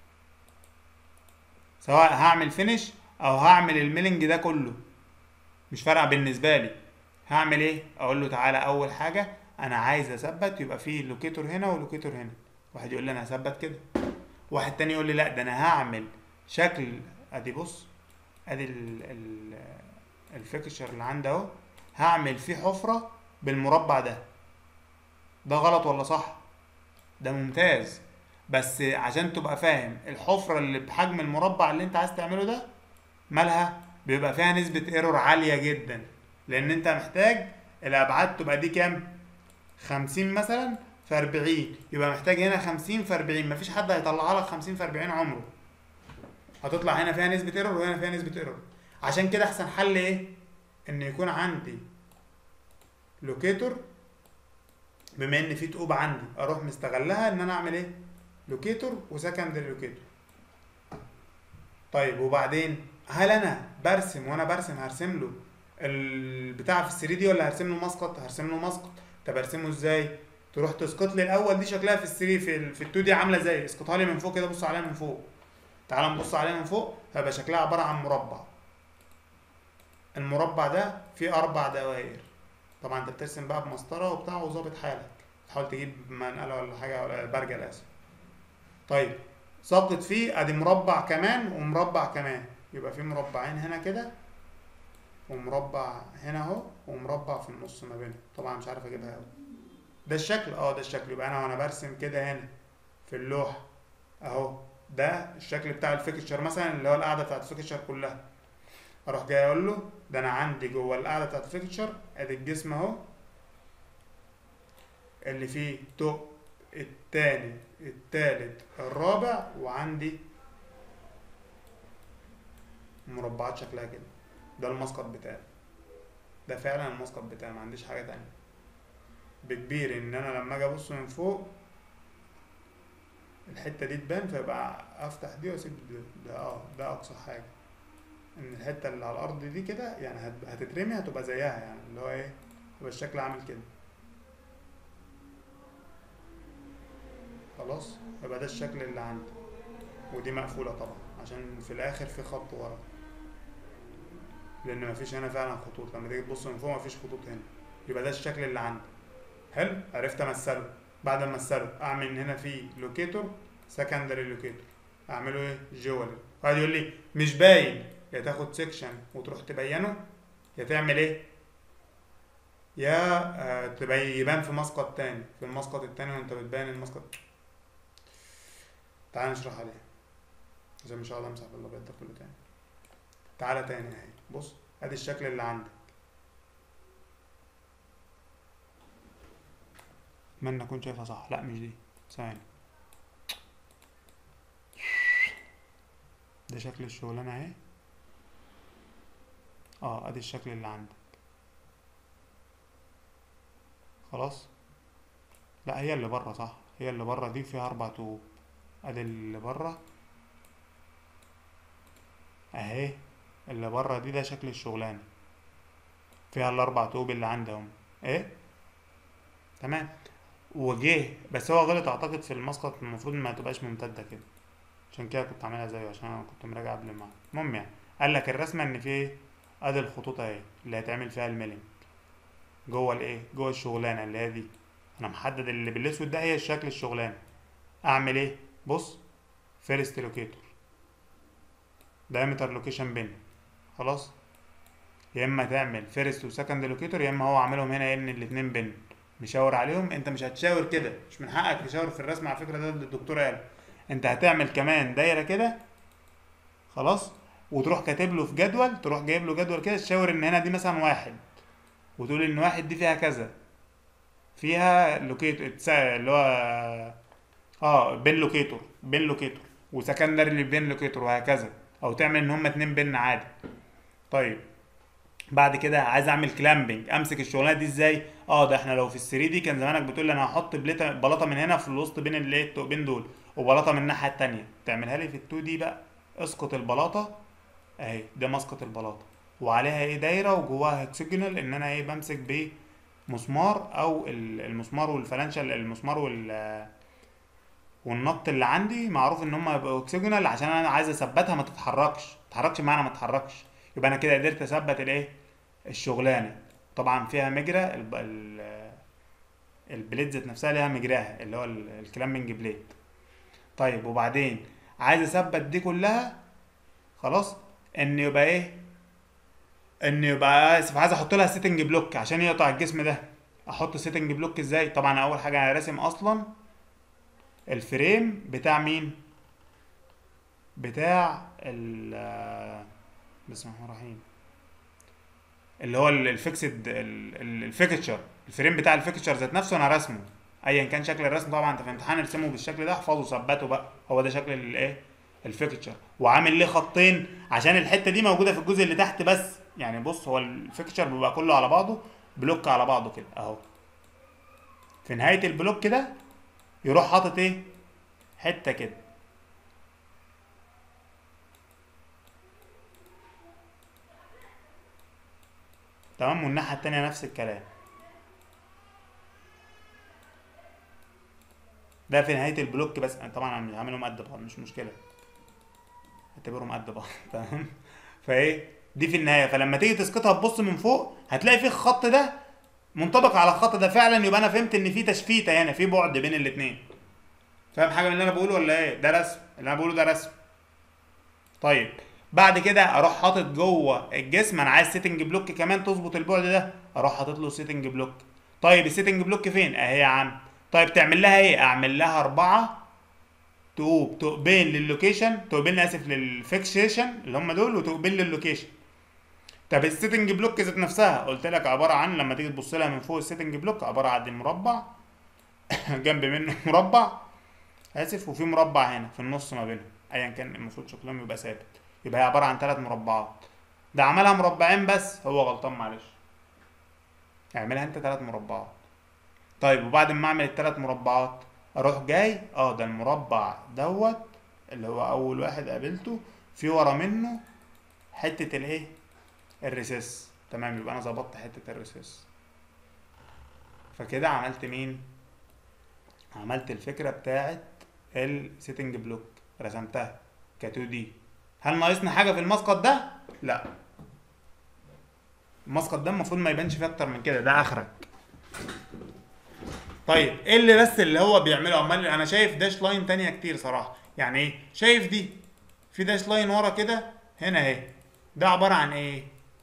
سواء هعمل فينش او هعمل الميلنج ده كله مش فارقه بالنسبه لي هعمل ايه اقول له تعالى اول حاجه انا عايز اثبت يبقى فيه لوكيتور هنا ولوكيتور هنا واحد يقول لي انا هثبت كده واحد تاني يقول لي لا ده انا هعمل شكل ادي بص ادي ال ال الفيكشر اللي عندي اهو هعمل فيه حفره بالمربع ده ده غلط ولا صح ده ممتاز بس عشان تبقى فاهم الحفرة اللي بحجم المربع اللي انت عايز تعمله ده مالها بيبقى فيها نسبة ايرور عالية جدا لان انت محتاج الابعاد تبقى دي كام خمسين مثلا في اربعين يبقى محتاج هنا خمسين في اربعين مفيش حد هيطلع لك خمسين في اربعين عمره هتطلع هنا فيها نسبة ايرور وهنا فيها نسبة ايرور عشان كده احسن حل ايه ان يكون عندي لوكيتور بما ان في تقوب عندي اروح مستغلها ان انا اعمل ايه لوكيتور وسكندري لوكيتور طيب وبعدين هل انا برسم وانا برسم هرسم له البتاع في ال 3 دي ولا هرسم له مسقط هرسم له مسقط طب ارسمه ازاي تروح تسقط لي الاول دي شكلها في ال 3 في ال في ال 2 دي عامله ازاي اسقطها لي من فوق كده بص عليها من فوق تعال نبص عليها من فوق هيبقى شكلها عباره عن مربع المربع ده فيه اربع دوائر طبعا انت بترسم بقى بمسطره وبتاع وظابط حالك تحاول تجيب منقله ولا حاجه ولا برجل اسف طيب ساقط فيه ادي مربع كمان ومربع كمان يبقى في مربعين هنا كده ومربع هنا اهو ومربع في النص ما بينهم طبعا مش عارف اجيبها قوي ده الشكل اه ده الشكل يبقى انا وانا برسم كده هنا في اللوحه اهو ده الشكل بتاع الفيكتشر مثلا اللي هو القاعده بتاعت الفيكتشر كلها اروح جاي اقول له ده انا عندي جوه القاعده بتاعت الفيكتشر ادي الجسم اهو اللي فيه تو التاني التالت الرابع وعندي مربعات شكلها كده ده المسقط بتاعي ده فعلا المسقط بتاعي ما عنديش حاجه تانية بكبير ان انا لما اجي ابص من فوق الحته دي تبان فيبقى افتح دي واسيب دي ده اه ده اقصى حاجه ان الحته اللي على الارض دي كده يعني هت- هتترمي هتبقى زيها يعني اللي هو ايه يبقى الشكل عامل كده خلاص يبقى ده الشكل اللي عندي ودي مقفوله طبعا عشان في الاخر في خط ورا لان مفيش هنا فعلا خطوط لما تيجي تبص من فوق مفيش خطوط هنا يبقى ده الشكل اللي عندي حلو عرفت امثله بعد ما امثله اعمل ان هنا في لوكيتور سكندري لوكيتور اعمله ايه جوالي واحد يقول لي مش باين يا تاخد سيكشن وتروح تبينه يا تعمل ايه يا آه تبين يبان في مسقط تاني في المسقط التاني وانت بتبين المسقط تعال نشرح عليه عشان مش هقعد امسح بالابيض ده كله تاني تعالى تاني اهي بص ادي الشكل اللي عندك اتمنى اكون شايفها صح لا مش دي ثواني ده شكل الشغلانه اهي اه ادي الشكل اللي عندك خلاص لا هي اللي بره صح هي اللي بره دي فيها اربع طوب ادي اللي بره اهي اللي بره دي ده شكل الشغلانه فيها الاربع طوب اللي عندهم ايه تمام وجه بس هو غلط اعتقد في المسقط المفروض ما تبقاش ممتده كده عشان كده كنت عاملها زيه عشان انا كنت مراجع قبل ما المهم يعني قال لك الرسمه ان في ايه ادي الخطوط اهي اللي هيتعمل فيها الميلينج جوه الايه جوه الشغلانه اللي هي دي انا محدد اللي بالاسود ده هي الشكل الشغلانه اعمل ايه بص فيرست لوكيتور دايمتر لوكيشن بين خلاص يا اما تعمل فيرست وسكند لوكيتور يا اما هو عاملهم هنا ان الاتنين بين مشاور عليهم انت مش هتشاور كده مش من حقك تشاور في الرسم على فكره ده اللي الدكتور قال انت هتعمل كمان دايره كده خلاص وتروح كاتب له في جدول تروح جايب له جدول كده تشاور ان هنا دي مثلا واحد وتقول ان واحد دي فيها كذا فيها لوكيتور اللي هو اه بين لوكيتور بين لوكيتور وسكندري بين لوكيتور وهكذا او تعمل ان هما اتنين بين عادي طيب بعد كده عايز اعمل كلامبنج امسك الشغلانه دي ازاي اه ده احنا لو في الثري دي كان زمانك بتقول لي انا هحط بليته بلاطه من هنا في الوسط بين الايه التوقين دول وبلاطه من الناحيه التانية تعملها لي في التو دي بقى اسقط البلاطه اهي ده مسقط البلاطه وعليها ايه دايره وجواها هكسجونال ان انا ايه بمسك بمسمار او المسمار والفلانشال المسمار وال والنط اللي عندي معروف ان هم يبقوا اكسجونال عشان انا عايز اثبتها ما تتحركش ما تتحركش معانا ما تتحركش يبقى انا كده قدرت اثبت الايه الشغلانه طبعا فيها مجرى ال... ال... البليت ذات نفسها ليها مجراها اللي هو الكلامبنج بليت طيب وبعدين عايز اثبت دي كلها خلاص ان يبقى ايه ان يبقى اسف عايز احط لها سيتنج بلوك عشان يقطع الجسم ده احط سيتنج بلوك ازاي طبعا اول حاجه انا راسم اصلا الفريم بتاع مين بتاع ال بسم الله الرحمن الرحيم اللي هو الفيكسد الفيكتشر الفريم بتاع الفيكتشر ذات نفسه انا رسمه ايا كان شكل الرسم طبعا انت في امتحان ارسمه بالشكل ده احفظه ثبته بقى هو ده شكل الايه الفيكتشر وعامل ليه خطين عشان الحته دي موجوده في الجزء اللي تحت بس يعني بص هو الفيكتشر بيبقى كله على بعضه بلوك على بعضه كده اهو في نهايه البلوك ده يروح حاطط ايه حته كده تمام والناحيه التانية نفس الكلام ده في نهايه البلوك بس طبعا انا مش عاملهم قد بعض مش مشكله اعتبرهم قد بعض تمام فايه دي في النهايه فلما تيجي تسقطها تبص من فوق هتلاقي في الخط ده منطبق على الخط ده فعلا يبقى انا فهمت ان في تشفيته هنا في بعد بين الاثنين فاهم حاجه من اللي انا بقوله ولا ايه ده رسم اللي انا بقوله ده رسم طيب بعد كده اروح حاطط جوه الجسم انا عايز سيتنج بلوك كمان تظبط البعد ده اروح حاطط له سيتنج بلوك طيب السيتنج بلوك فين اهي يا عم طيب تعمل لها ايه اعمل لها اربعه تقوب تقبين للوكيشن تقبين اسف للفيكسيشن اللي هم دول وتقبين للوكيشن طب السيتنج بلوك ذات نفسها قلت لك عباره عن لما تيجي تبص لها من فوق السيتنج بلوك عباره عن مربع جنب منه مربع اسف وفي مربع هنا في النص ما بينهم ايا كان المفروض شكلهم يبقى ثابت يبقى هي عباره عن ثلاث مربعات ده عملها مربعين بس هو غلطان معلش اعملها انت ثلاث مربعات طيب وبعد ما اعمل الثلاث مربعات اروح جاي اه ده المربع دوت اللي هو اول واحد قابلته في ورا منه حته الايه الريسيس تمام يبقى انا ظبطت حته الريسيس فكده عملت مين عملت الفكره بتاعت السيتنج بلوك رسمتها ك 2 دي هل ناقصني حاجه في المسقط ده لا المسقط ده المفروض ما يبانش فيه اكتر من كده ده اخرك طيب ايه اللي بس اللي هو بيعمله امال انا شايف داش لاين تانية كتير صراحه يعني ايه شايف دي في داش لاين ورا كده هنا اهي ده عباره عن ايه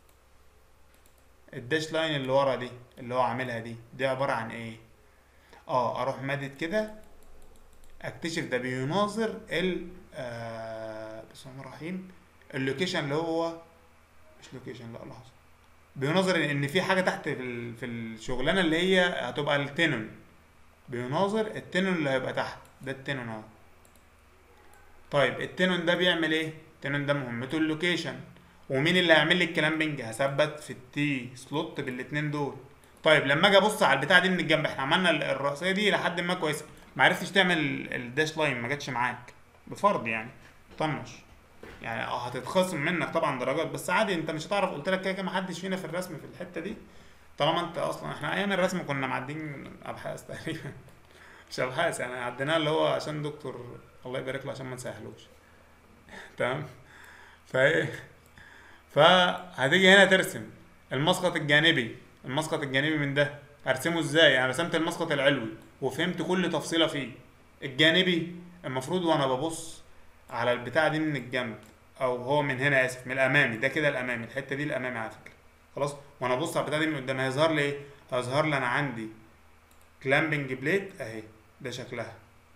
الداش لاين اللي ورا دي اللي هو عاملها دي دي عباره عن ايه اه اروح مادد كده اكتشف ده بيناظر ال آه بسم الله الرحمن الرحيم اللوكيشن اللي هو مش لوكيشن لا لحظه بيناظر ان في حاجه تحت في في الشغلانه اللي هي هتبقى التنون بيناظر التنون اللي هيبقى تحت ده التنون اهو طيب التنون ده بيعمل ايه التنون ده مهمته اللوكيشن ومين اللي هيعمل لي الكلامبنج هثبت في التي سلوت بالاتنين دول طيب لما اجي ابص على البتاعه دي من الجنب احنا عملنا الرأسيه دي لحد ما كويسه ما عرفتش تعمل الداش لاين ما جاتش معاك بفرض يعني طنش يعني اه هتتخصم منك طبعا درجات بس عادي انت مش هتعرف قلت لك كده كده محدش فينا في الرسم في الحته دي طالما انت اصلا احنا ايام الرسم كنا معدين ابحاث تقريبا مش ابحاث يعني عديناه اللي هو عشان دكتور الله يبارك له عشان ما نسهلوش تمام فايه فهتيجي هنا ترسم المسقط الجانبي المسقط الجانبي من ده ارسمه ازاي يعني رسمت المسقط العلوي وفهمت كل تفصيله فيه الجانبي المفروض وانا ببص على البتاعه دي من الجنب او هو من هنا اسف من الامامي ده كده الامامي الحته دي الامامي على فكره خلاص وانا ابص على البتاعه دي من قدام هيظهر لي ايه هيظهر لي انا عندي كلامبنج بليت اهي ده شكلها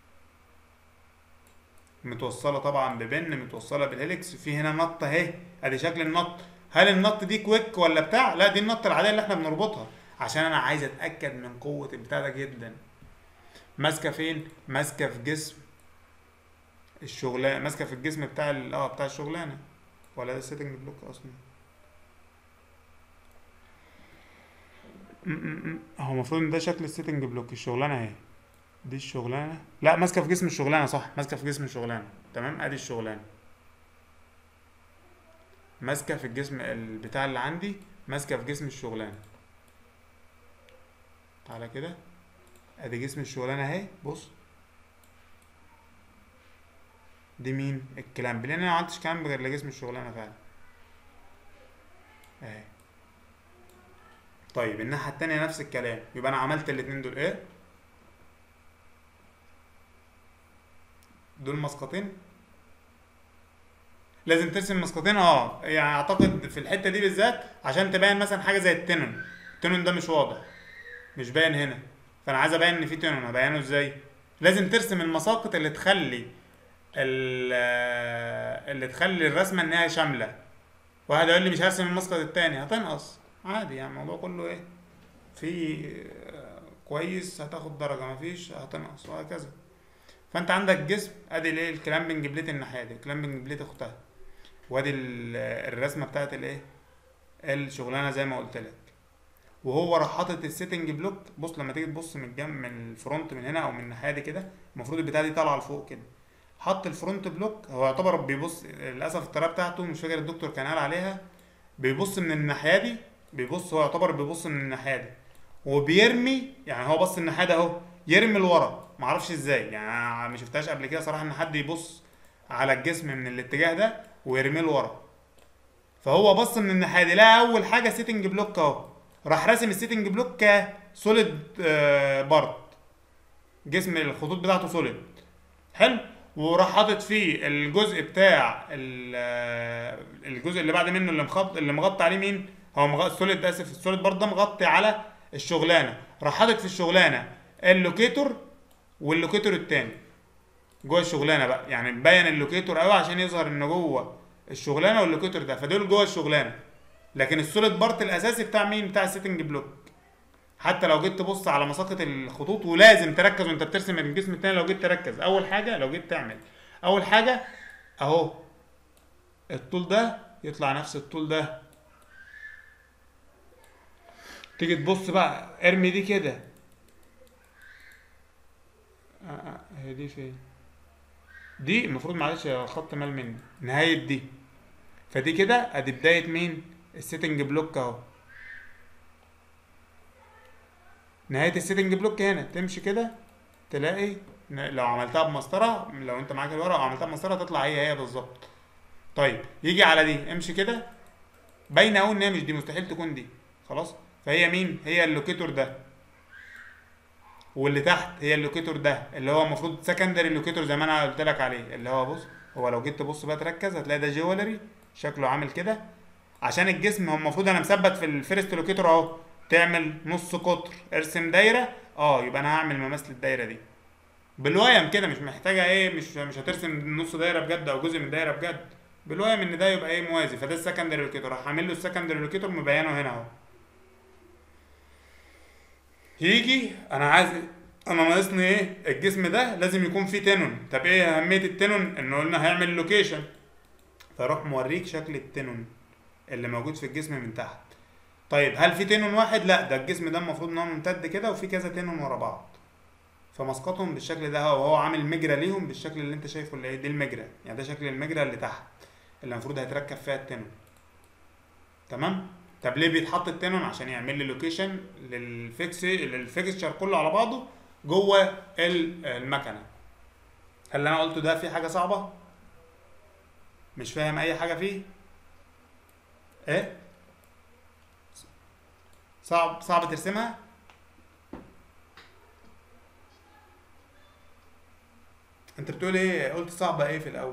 متوصله طبعا ببن متوصله بالهيلكس في هنا نط اهي ادي شكل النط هل النط دي كويك ولا بتاع لا دي النط العاديه اللي احنا بنربطها عشان انا عايز اتاكد من قوه البتاع ده جدا ماسكه فين ماسكه في جسم الشغلانه ماسكه في الجسم بتاع ال- اه بتاع الشغلانه ولا ده السيتنج بلوك اصلا م- م- م. هو المفروض ان ده شكل السيتنج بلوك الشغلانه اهي دي الشغلانه لا ماسكه في جسم الشغلانه صح ماسكه في جسم الشغلانه تمام ادي الشغلانه ماسكه في الجسم البتاع اللي عندي ماسكه في جسم الشغلانه تعالى كده ادي جسم الشغلانه اهي بص دي مين الكلامب لان انا ما عملتش كلامب غير لجسم الشغلانه فعلا اهي طيب الناحيه التانية نفس الكلام يبقى انا عملت الاتنين دول ايه دول مسقطين لازم ترسم مسقطين اه يعني اعتقد في الحته دي بالذات عشان تبين مثلا حاجه زي التنون التنون ده مش واضح مش باين هنا فانا عايز ابين ان في تنون ابينه ازاي لازم ترسم المساقط اللي تخلي ال- اللي تخلي الرسمه ان هي شامله واحد يقول لي مش هرسم المسقط التاني هتنقص عادي يعني الموضوع كله ايه في آه، كويس هتاخد درجه مفيش هتنقص وهكذا فانت عندك جسم ادي الايه الكلامبنج بليت الناحيه دي الكلامبنج بليت اختها وادي ال- الرسمه بتاعت الايه الشغلانه زي ما قلت لك وهو راح حاطط السيتنج بلوك بص لما تيجي تبص من الجنب من الفرونت من هنا او من الناحيه دي كده المفروض البتاعه دي طالعه لفوق كده حط الفرونت بلوك هو يعتبر بيبص للاسف الطريقه بتاعته مش فاكر الدكتور كان قال عليها بيبص من الناحيه دي بيبص هو يعتبر بيبص من الناحيه دي وبيرمي يعني هو بص الناحيه ده اهو يرمي لورا معرفش ازاي يعني أنا ما شفتهاش قبل كده صراحه ان حد يبص على الجسم من الاتجاه ده ويرميه لورا فهو بص من الناحيه دي لقى اول حاجه سيتنج بلوك اهو راح راسم السيتنج بلوك كسوليد بارت جسم الخطوط بتاعته سوليد حلو وراح حاطط فيه الجزء بتاع ال- آه، الجزء اللي بعد منه اللي مخط اللي مغطي عليه مين هو مغ... السوليد اسف السوليد بارت ده مغطي على الشغلانه راح حاطط في الشغلانه اللوكيتور واللوكيتور التاني جوه الشغلانه بقى يعني مبين اللوكيتور قوي عشان يظهر ان جوه الشغلانه واللوكيتور ده فدول جوه الشغلانه لكن السوليد بارت الاساسي بتاع مين بتاع السيتنج بلوك حتى لو جيت تبص على مساقط الخطوط ولازم تركز وانت بترسم الجسم التاني لو جيت تركز اول حاجه لو جيت تعمل اول حاجه اهو الطول ده يطلع نفس الطول ده تيجي تبص بقى ارمي دي كده آه، آه، هي دي فين دي المفروض معلش يا خط مال مني نهاية دي فدي كده ادي بداية مين السيتنج بلوك اهو نهاية السيتنج بلوك هنا تمشي كده تلاقي ن- لو عملتها بمسطرة لو انت معاك الورقة وعملتها بمسطرة تطلع هي هي بالظبط طيب يجي على دي امشي كده باينة اهو ان هي مش دي مستحيل تكون دي خلاص فهي مين هي اللوكيتور ده واللي تحت هي اللوكيتور ده اللي هو المفروض سكندري لوكيتور زي ما انا قلت لك عليه اللي هو بص هو لو جيت تبص بقى تركز هتلاقي ده جوالري شكله عامل كده عشان الجسم هو المفروض انا مثبت في الفيرست لوكيتور اهو تعمل نص قطر ارسم دايره اه يبقى انا هعمل مماثل الدايره دي بالويم كده مش محتاجه ايه مش مش هترسم نص دايره بجد او جزء من الدايره بجد بالويم ان ده يبقى ايه موازي فده السكندري لوكيتور راح اعمل له السكندري لوكيتور مبينه هنا اهو يجي انا عايز انا ناقصني ايه الجسم ده لازم يكون فيه تنون طب ايه اهميه التنون انه قلنا هيعمل لوكيشن فاروح موريك شكل التنون اللي موجود في الجسم من تحت طيب هل في تنون واحد لا ده الجسم ده المفروض ان هو ممتد كده وفي كذا تنون ورا بعض فمسقطهم بالشكل ده وهو عامل مجرى ليهم بالشكل اللي انت شايفه اللي هي دي المجرى يعني ده شكل المجرى اللي تحت اللي المفروض هيتركب فيها التنون تمام طب ليه بيتحط التنون عشان يعمل لي لوكيشن للفيكس للفيكستشر كله على بعضه جوه ال- المكنه هل اللي انا قلته ده فيه حاجه صعبه مش فاهم اي حاجه فيه ايه صعب صعب ترسمها انت بتقول ايه قلت صعبه ايه في الاول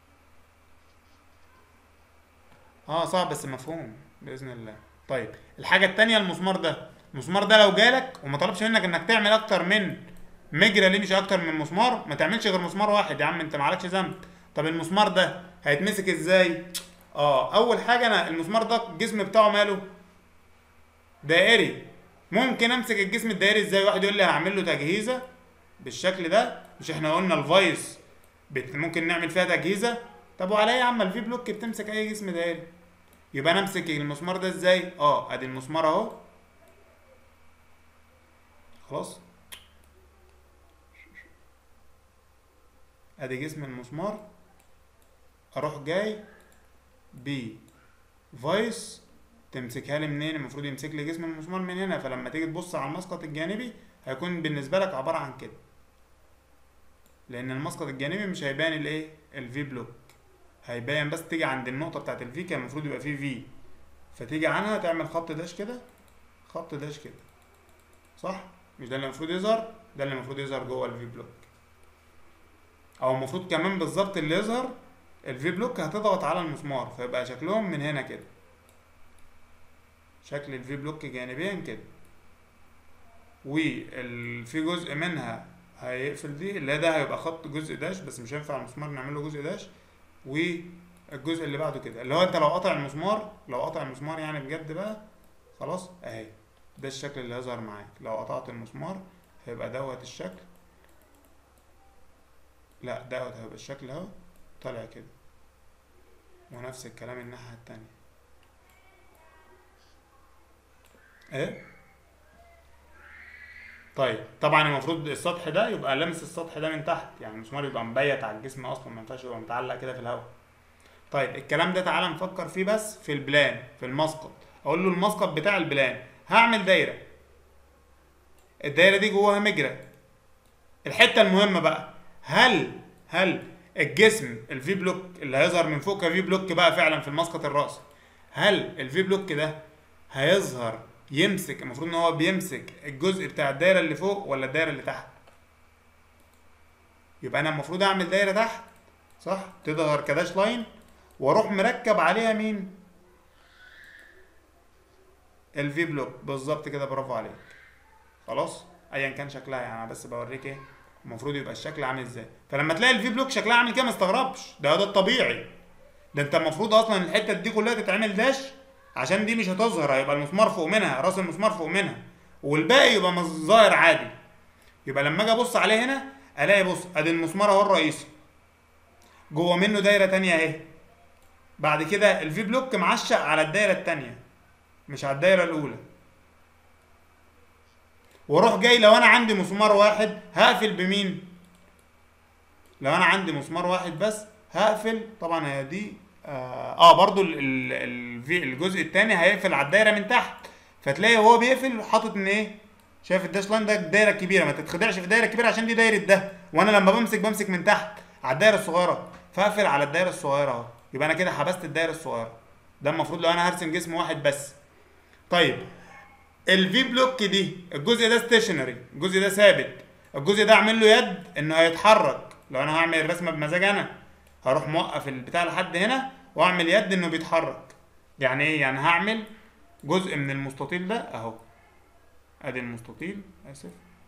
اه صعب بس مفهوم باذن الله طيب الحاجه التانية المسمار ده المسمار ده لو جالك وما طلبش منك انك تعمل اكتر من مجرى ليه مش اكتر من مسمار ما تعملش غير مسمار واحد يا عم انت معلكش ذنب طب المسمار ده هيتمسك ازاي اه اول حاجه انا المسمار ده الجسم بتاعه ماله دائري ممكن امسك الجسم الدائري ازاي واحد يقول لي هعمل له تجهيزه بالشكل ده مش احنا قلنا الفايس بت- ممكن نعمل فيها تجهيزه طب وعلى ايه يا عم الفي بلوك بتمسك اي جسم دائري يبقى انا امسك المسمار ده ازاي اه ادي المسمار اهو خلاص ادي جسم المسمار اروح جاي ب فايس تمسكها لي منين المفروض يمسك لي جسم المسمار من هنا فلما تيجي تبص على المسقط الجانبي هيكون بالنسبه لك عباره عن كده لان المسقط الجانبي مش هيبان الايه الفي بلوك هيبان بس تيجي عند النقطه بتاعت الفي كان المفروض يبقى فيه في فتيجي عنها تعمل خط داش كده خط داش كده صح مش ده اللي المفروض يظهر ده اللي المفروض يظهر جوه الفي بلوك او المفروض كمان بالظبط اللي يظهر الفي بلوك هتضغط على المسمار فيبقى شكلهم من هنا كده شكل الفي بلوك جانبيا كده وفي جزء منها هيقفل دي اللي هي ده هيبقى خط جزء داش بس مش هينفع المسمار نعمل له جزء داش والجزء اللي بعده كده اللي هو انت لو قطع المسمار لو قطع المسمار يعني بجد بقى خلاص اهي ده الشكل اللي هيظهر معاك لو قطعت المسمار هيبقى دوت الشكل لا دوت هيبقى الشكل اهو طالع كده ونفس الكلام الناحية التانية ايه طيب طبعا المفروض السطح ده يبقى لامس السطح ده من تحت يعني المسمار يبقى مبيت على الجسم اصلا ما ينفعش يبقى متعلق كده في الهواء طيب الكلام ده تعالى نفكر فيه بس في البلان في المسقط اقول له المسقط بتاع البلان هعمل دايره الدايره دي جواها مجرى الحته المهمه بقى هل هل الجسم الفي بلوك اللي هيظهر من فوق كفي بلوك بقى فعلا في المسقط الراسي هل الفي بلوك ده هيظهر يمسك المفروض ان هو بيمسك الجزء بتاع الدايره اللي فوق ولا الدايره اللي تحت يبقى انا المفروض اعمل دايره تحت صح تظهر كداش لاين واروح مركب عليها مين الفي بلوك بالظبط كده برافو عليك خلاص ايا كان شكلها يعني انا بس بوريك ايه المفروض يبقى الشكل عامل ازاي فلما تلاقي الفي بلوك شكلها عامل كده ما استغربش ده ده الطبيعي ده انت المفروض اصلا الحته دي كلها تتعمل داش عشان دي مش هتظهر هيبقى المسمار فوق منها راس المسمار فوق منها والباقي يبقى مز- ظاهر عادي يبقى لما اجي ابص عليه هنا الاقي بص ادي المسمار اهو الرئيسي جوه منه دايره تانية اهي بعد كده الفي بلوك معشق على الدايره التانية مش على الدايره الاولى واروح جاي لو انا عندي مسمار واحد هقفل بمين لو انا عندي مسمار واحد بس هقفل طبعا هي دي اه, آه برضو ال- ال- ال- في- الجزء الثاني هيقفل على الدايره من تحت فتلاقي هو بيقفل حاطط ان ايه شايف الداش لاين ده الدايره الكبيره ما تتخدعش في الدايره الكبيره عشان دي دايره ده وانا لما بمسك بمسك من تحت على الدايره الصغيره فاقفل على الدايره الصغيره اهو يبقى انا كده حبست الدايره الصغيره ده المفروض لو انا هرسم جسم واحد بس طيب الفي بلوك دي الجزء ده ستيشنري الجزء ده ثابت الجزء ده اعمل له يد انه هيتحرك لو انا هعمل الرسمه بمزاج انا هروح موقف البتاع لحد هنا واعمل يد انه بيتحرك يعني ايه يعني هعمل جزء من المستطيل ده اهو ادي المستطيل اسف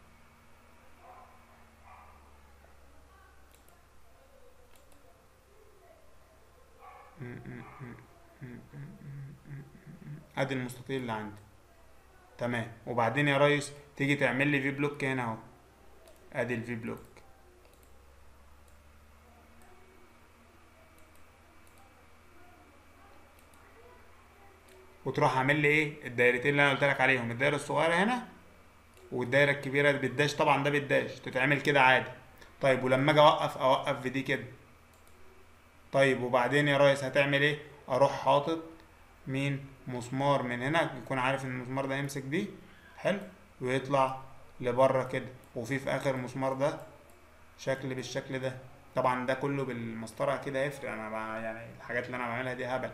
ادي المستطيل اللي عندي تمام وبعدين يا ريس تيجي تعمل لي في بلوك هنا اهو ادي الفي بلوك وتروح عامل لي ايه الدايرتين اللي انا قلت لك عليهم الدايره الصغيره هنا والدايره الكبيره بالداش طبعا ده بالداش تتعمل كده عادي طيب ولما اجي اوقف اوقف في دي كده طيب وبعدين يا ريس هتعمل ايه اروح حاطط مين مسمار من هنا يكون عارف ان المسمار ده يمسك دي حلو ويطلع لبره كده وفي في اخر المسمار ده شكل بالشكل ده طبعا ده كله بالمسطره كده هيفرق انا بقى يعني الحاجات اللي انا بعملها دي هبل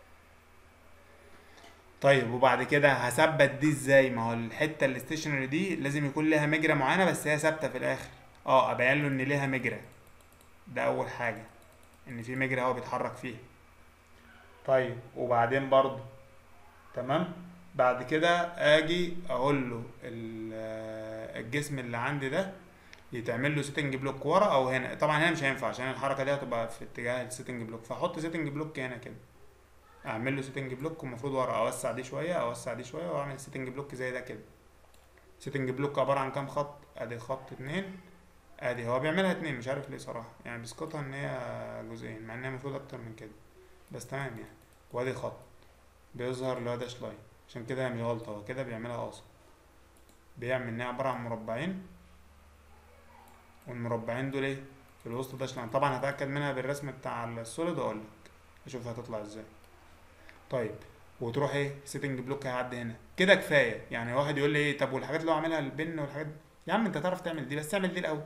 طيب وبعد كده هثبت دي ازاي ما هو الحته الاستيشنري دي لازم يكون لها مجرى معينه بس هي ثابته في الاخر اه ابين له ان ليها مجرى ده اول حاجه ان في مجرى هو بيتحرك فيها طيب وبعدين برضو تمام بعد كده اجي اقول له ال- آه، الجسم اللي عندي ده يتعمل له سيتنج بلوك ورا او هنا طبعا هنا مش هينفع عشان الحركه دي هتبقى في اتجاه السيتنج بلوك فاحط سيتنج بلوك هنا كده اعمل له سيتنج بلوك المفروض ورا اوسع دي شويه اوسع دي شويه واعمل سيتنج بلوك زي ده كده سيتنج بلوك عباره عن كام خط ادي خط اتنين ادي هو بيعملها اتنين مش عارف ليه صراحه يعني بيسقطها ان هي جزئين مع ان هي المفروض اكتر من كده بس تمام يعني وادي خط بيظهر اللي هو داش لاين عشان كده هي مش غلطه هو كده بيعملها قاصد بيعمل ان هي عباره عن مربعين والمربعين دول ايه في الوسط داش لاين طبعا هتاكد منها بالرسم بتاع السوليد واقول لك اشوف هتطلع ازاي طيب وتروح ايه سيتنج بلوك هيعدي هنا كده كفايه يعني واحد يقول لي ايه طب والحاجات اللي هو عاملها البن والحاجات دي يا عم انت تعرف تعمل دي بس اعمل دي الاول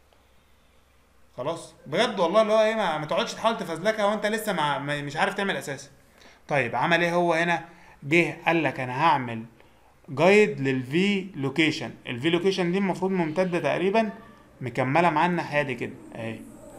خلاص بجد والله اللي هو ايه ما, ما تقعدش تحاول تفزلكها وانت لسه مع ما مش عارف تعمل اساسا طيب عمل ايه هو هنا جه قال لك انا هعمل جايد للفي لوكيشن الفي لوكيشن دي المفروض ممتده تقريبا مكمله معانا الناحيه دي كده اهي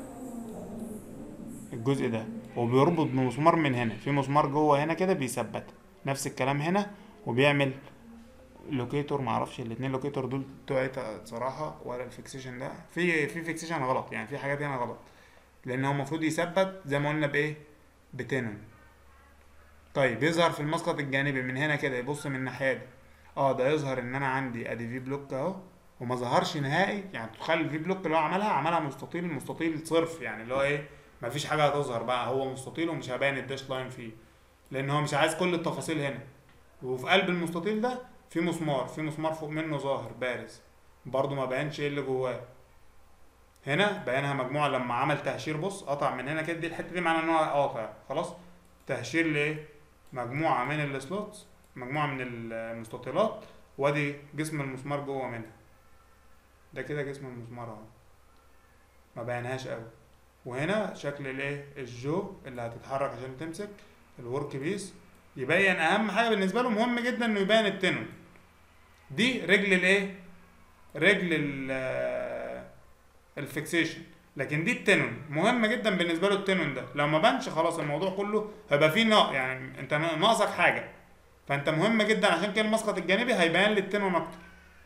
الجزء ده وبيربط بمسمار من هنا في مسمار جوه هنا كده بيثبت نفس الكلام هنا وبيعمل لوكيتور معرفش الاتنين لوكيتور دول بتوعي صراحة ولا الفيكسيشن ده في في فيكسيشن غلط يعني في حاجات هنا غلط لان هو المفروض يثبت زي ما قلنا بايه بتنن طيب يظهر في المسقط الجانبي من هنا كده يبص من الناحية دي اه ده يظهر ان انا عندي ادي في بلوك اهو وما ظهرش نهائي يعني تخيل الفي بلوك اللي هو عملها عملها مستطيل مستطيل صرف يعني اللي هو ايه مفيش حاجه هتظهر بقى هو مستطيل ومش هبان الداش لاين فيه لان هو مش عايز كل التفاصيل هنا وفي قلب المستطيل ده في مسمار في مسمار فوق منه ظاهر بارز برضه ما بينش ايه اللي جواه هنا بينها مجموعه لما عمل تهشير بص قطع من هنا كده دي الحته دي معناه ان هو قاطع خلاص تهشير لايه مجموعه من السلوتس مجموعه من المستطيلات وادي جسم المسمار جوه منها ده كده جسم المسمار اهو ما بينهاش قوي وهنا شكل الايه الجو اللي هتتحرك عشان تمسك الورك بيس يبين اهم حاجه بالنسبه له مهم جدا انه يبين التنون دي رجل الايه رجل ال الفيكسيشن لكن دي التنون مهم جدا بالنسبه له التنون ده لو ما بانش خلاص الموضوع كله هيبقى فيه ناق يعني انت ناقصك حاجه فانت مهم جدا عشان كده المسقط الجانبي هيبين لي التنون اكتر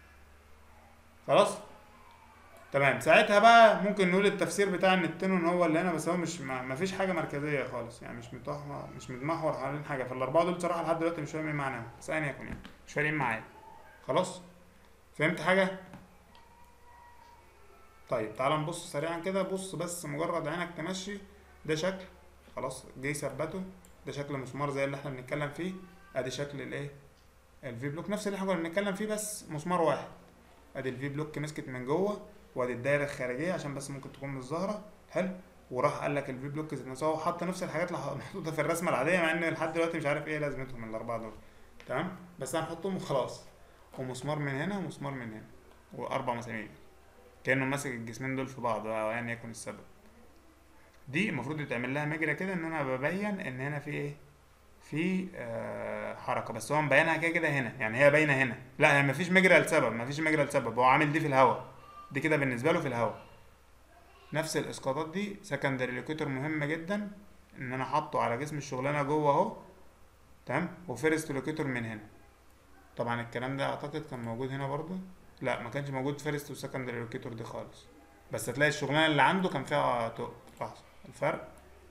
خلاص تمام ساعتها بقى ممكن نقول التفسير بتاع ان التنون هو اللي هنا بس هو مش ما فيش حاجه مركزيه خالص يعني مش متمحور مش متمحور حوالين حاجه فالاربعه دول بصراحه لحد دلوقتي مش فاهمين معناهم بس ايا يكن يعني مش فارقين معايا خلاص فهمت حاجه طيب تعال نبص سريعا كده بص بس مجرد عينك تمشي ده شكل خلاص جه يثبته ده شكل مسمار زي اللي احنا بنتكلم فيه ادي شكل الايه الفي بلوك نفس اللي احنا كنا بنتكلم فيه بس مسمار واحد ادي الفي بلوك مسكت من جوه وادي الدايره الخارجيه عشان بس ممكن تكون مش ظاهره حلو وراح قال لك الفي بلوك ذات نفسه هو حط نفس الحاجات اللي محطوطه في الرسمه العاديه مع ان لحد دلوقتي مش عارف ايه لازمتهم الاربعه دول تمام بس هنحطهم وخلاص ومسمار من هنا ومسمار من هنا واربع مسامير كانه ماسك الجسمين دول في بعض او يعني يكون السبب دي المفروض يتعمل لها مجرى كده ان انا ببين ان هنا في ايه في آه حركه بس هو مبينها كده كده هنا يعني هي باينه هنا لا هي مفيش مجرى لسبب مفيش مجرى لسبب هو عامل دي في الهواء دي كده بالنسبه له في الهواء نفس الاسقاطات دي سكندري لوكيتور مهم جدا ان انا حاطه على جسم الشغلانه جوه اهو تمام وفيرست لوكيتور من هنا طبعا الكلام ده اعتقد كان موجود هنا برضو لا ما كانش موجود فيرست وسكندري لوكيتور دي خالص بس هتلاقي الشغلانه اللي عنده كان فيها تق لحظه الفرق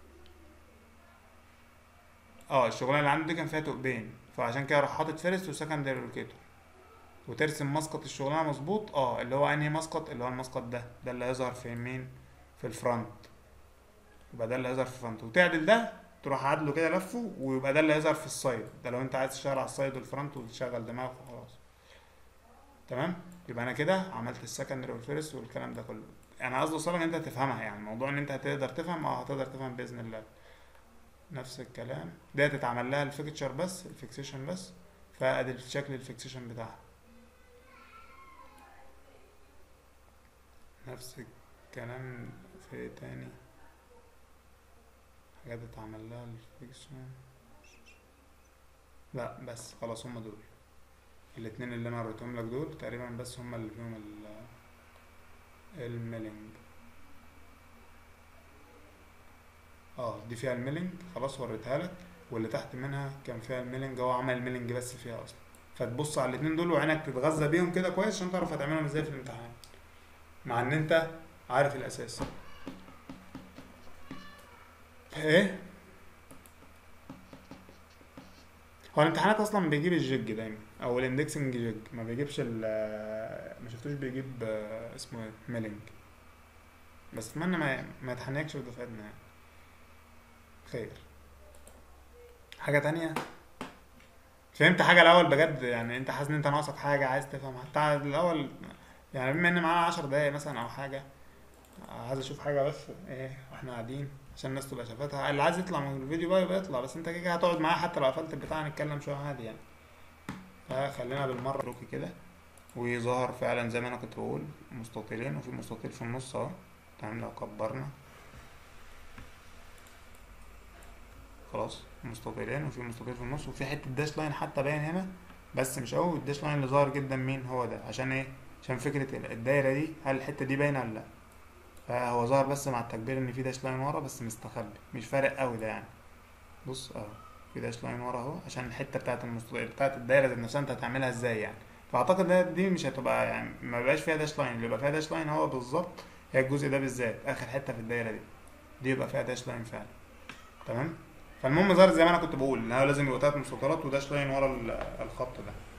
اه الشغلانه اللي عنده دي كان فيها تقبين فعشان كده راح حاطط فيرست وسكندري لوكيتور وترسم مسقط الشغلانه مظبوط اه اللي هو انهي مسقط اللي هو المسقط ده ده اللي هيظهر في مين في الفرونت يبقى ده اللي هيظهر في الفرونت وتعدل ده تروح عادله كده لفه ويبقى ده اللي هيظهر في السايد ده لو انت عايز تشتغل على السايد والفرونت وتشغل دماغك وخلاص تمام يبقى انا كده عملت السكندري والفيرست والكلام ده كله انا قصدي اوصلك ان انت تفهمها يعني الموضوع ان انت هتقدر تفهم اه هتقدر تفهم باذن الله نفس الكلام دي تتعمل لها الفيكتشر بس الفيكسيشن بس فادي شكل الفيكسيشن بتاعها نفس الكلام في ايه تاني حاجات اتعمل لها الفيكسيشن لا بس خلاص هما دول الاتنين اللي انا وريتهم لك دول تقريبا بس هما اللي فيهم ال- الميلينج اه دي فيها الميلينج خلاص وريتها لك واللي تحت منها كان فيها الميلينج هو عمل الميلينج بس فيها اصلا فتبص على الاتنين دول وعينك تتغذى بيهم كده كويس عشان تعرف هتعملهم ازاي في الامتحان مع ان انت عارف الاساس ايه هو الامتحانات اصلا بيجيب الجيج دايما او الاندكسنج جيج ما بيجيبش ال ما شفتوش بيجيب آه، اسمه ايه ميلينج بس اتمنى ما ما يتحنكش في دفعتنا يعني خير حاجة تانية فهمت حاجة الأول بجد يعني أنت حاسس إن أنت ناقصك حاجة عايز تفهم حتى الأول يعني بما إن معانا عشر دقايق مثلا أو حاجة عايز أشوف حاجة بس إيه وإحنا قاعدين عشان الناس تبقى شافتها اللي عايز يطلع من الفيديو بقى يبقى يطلع بس أنت كده كده هتقعد معايا حتى لو قفلت البتاع نتكلم شوية عادي يعني فخلينا بالمرة روكي كده وظهر فعلا زي ما أنا كنت بقول مستطيلين وفي مستطيل في النص أهو تمام لو كبرنا خلاص مستطيلين وفي مستطيل في النص وفي حته داش لاين حتى باين هنا بس مش قوي الداش لاين اللي ظاهر جدا مين هو ده عشان ايه عشان فكره ال- الدايره دي هل الحته دي باينه ولا لا فهو ظاهر بس مع التكبير ان في داش لاين ورا بس مستخبي مش فارق قوي ده يعني بص اهو في داش لاين ورا اهو عشان الحته بتاعت المستطيل بتاعت الدايره ذات نفسها انت هتعملها ازاي يعني فاعتقد ده دي مش هتبقى يعني ما بقاش فيها داش لاين اللي يبقى فيها داش لاين هو بالظبط هي الجزء ده بالذات اخر حته في الدايره دي دي يبقى فيها داش لاين فعلا تمام فالمهم ظهر زي ما انا كنت بقول ان هو لازم يبقى تلات مستطيلات وداش لاين ورا ال- الخط ده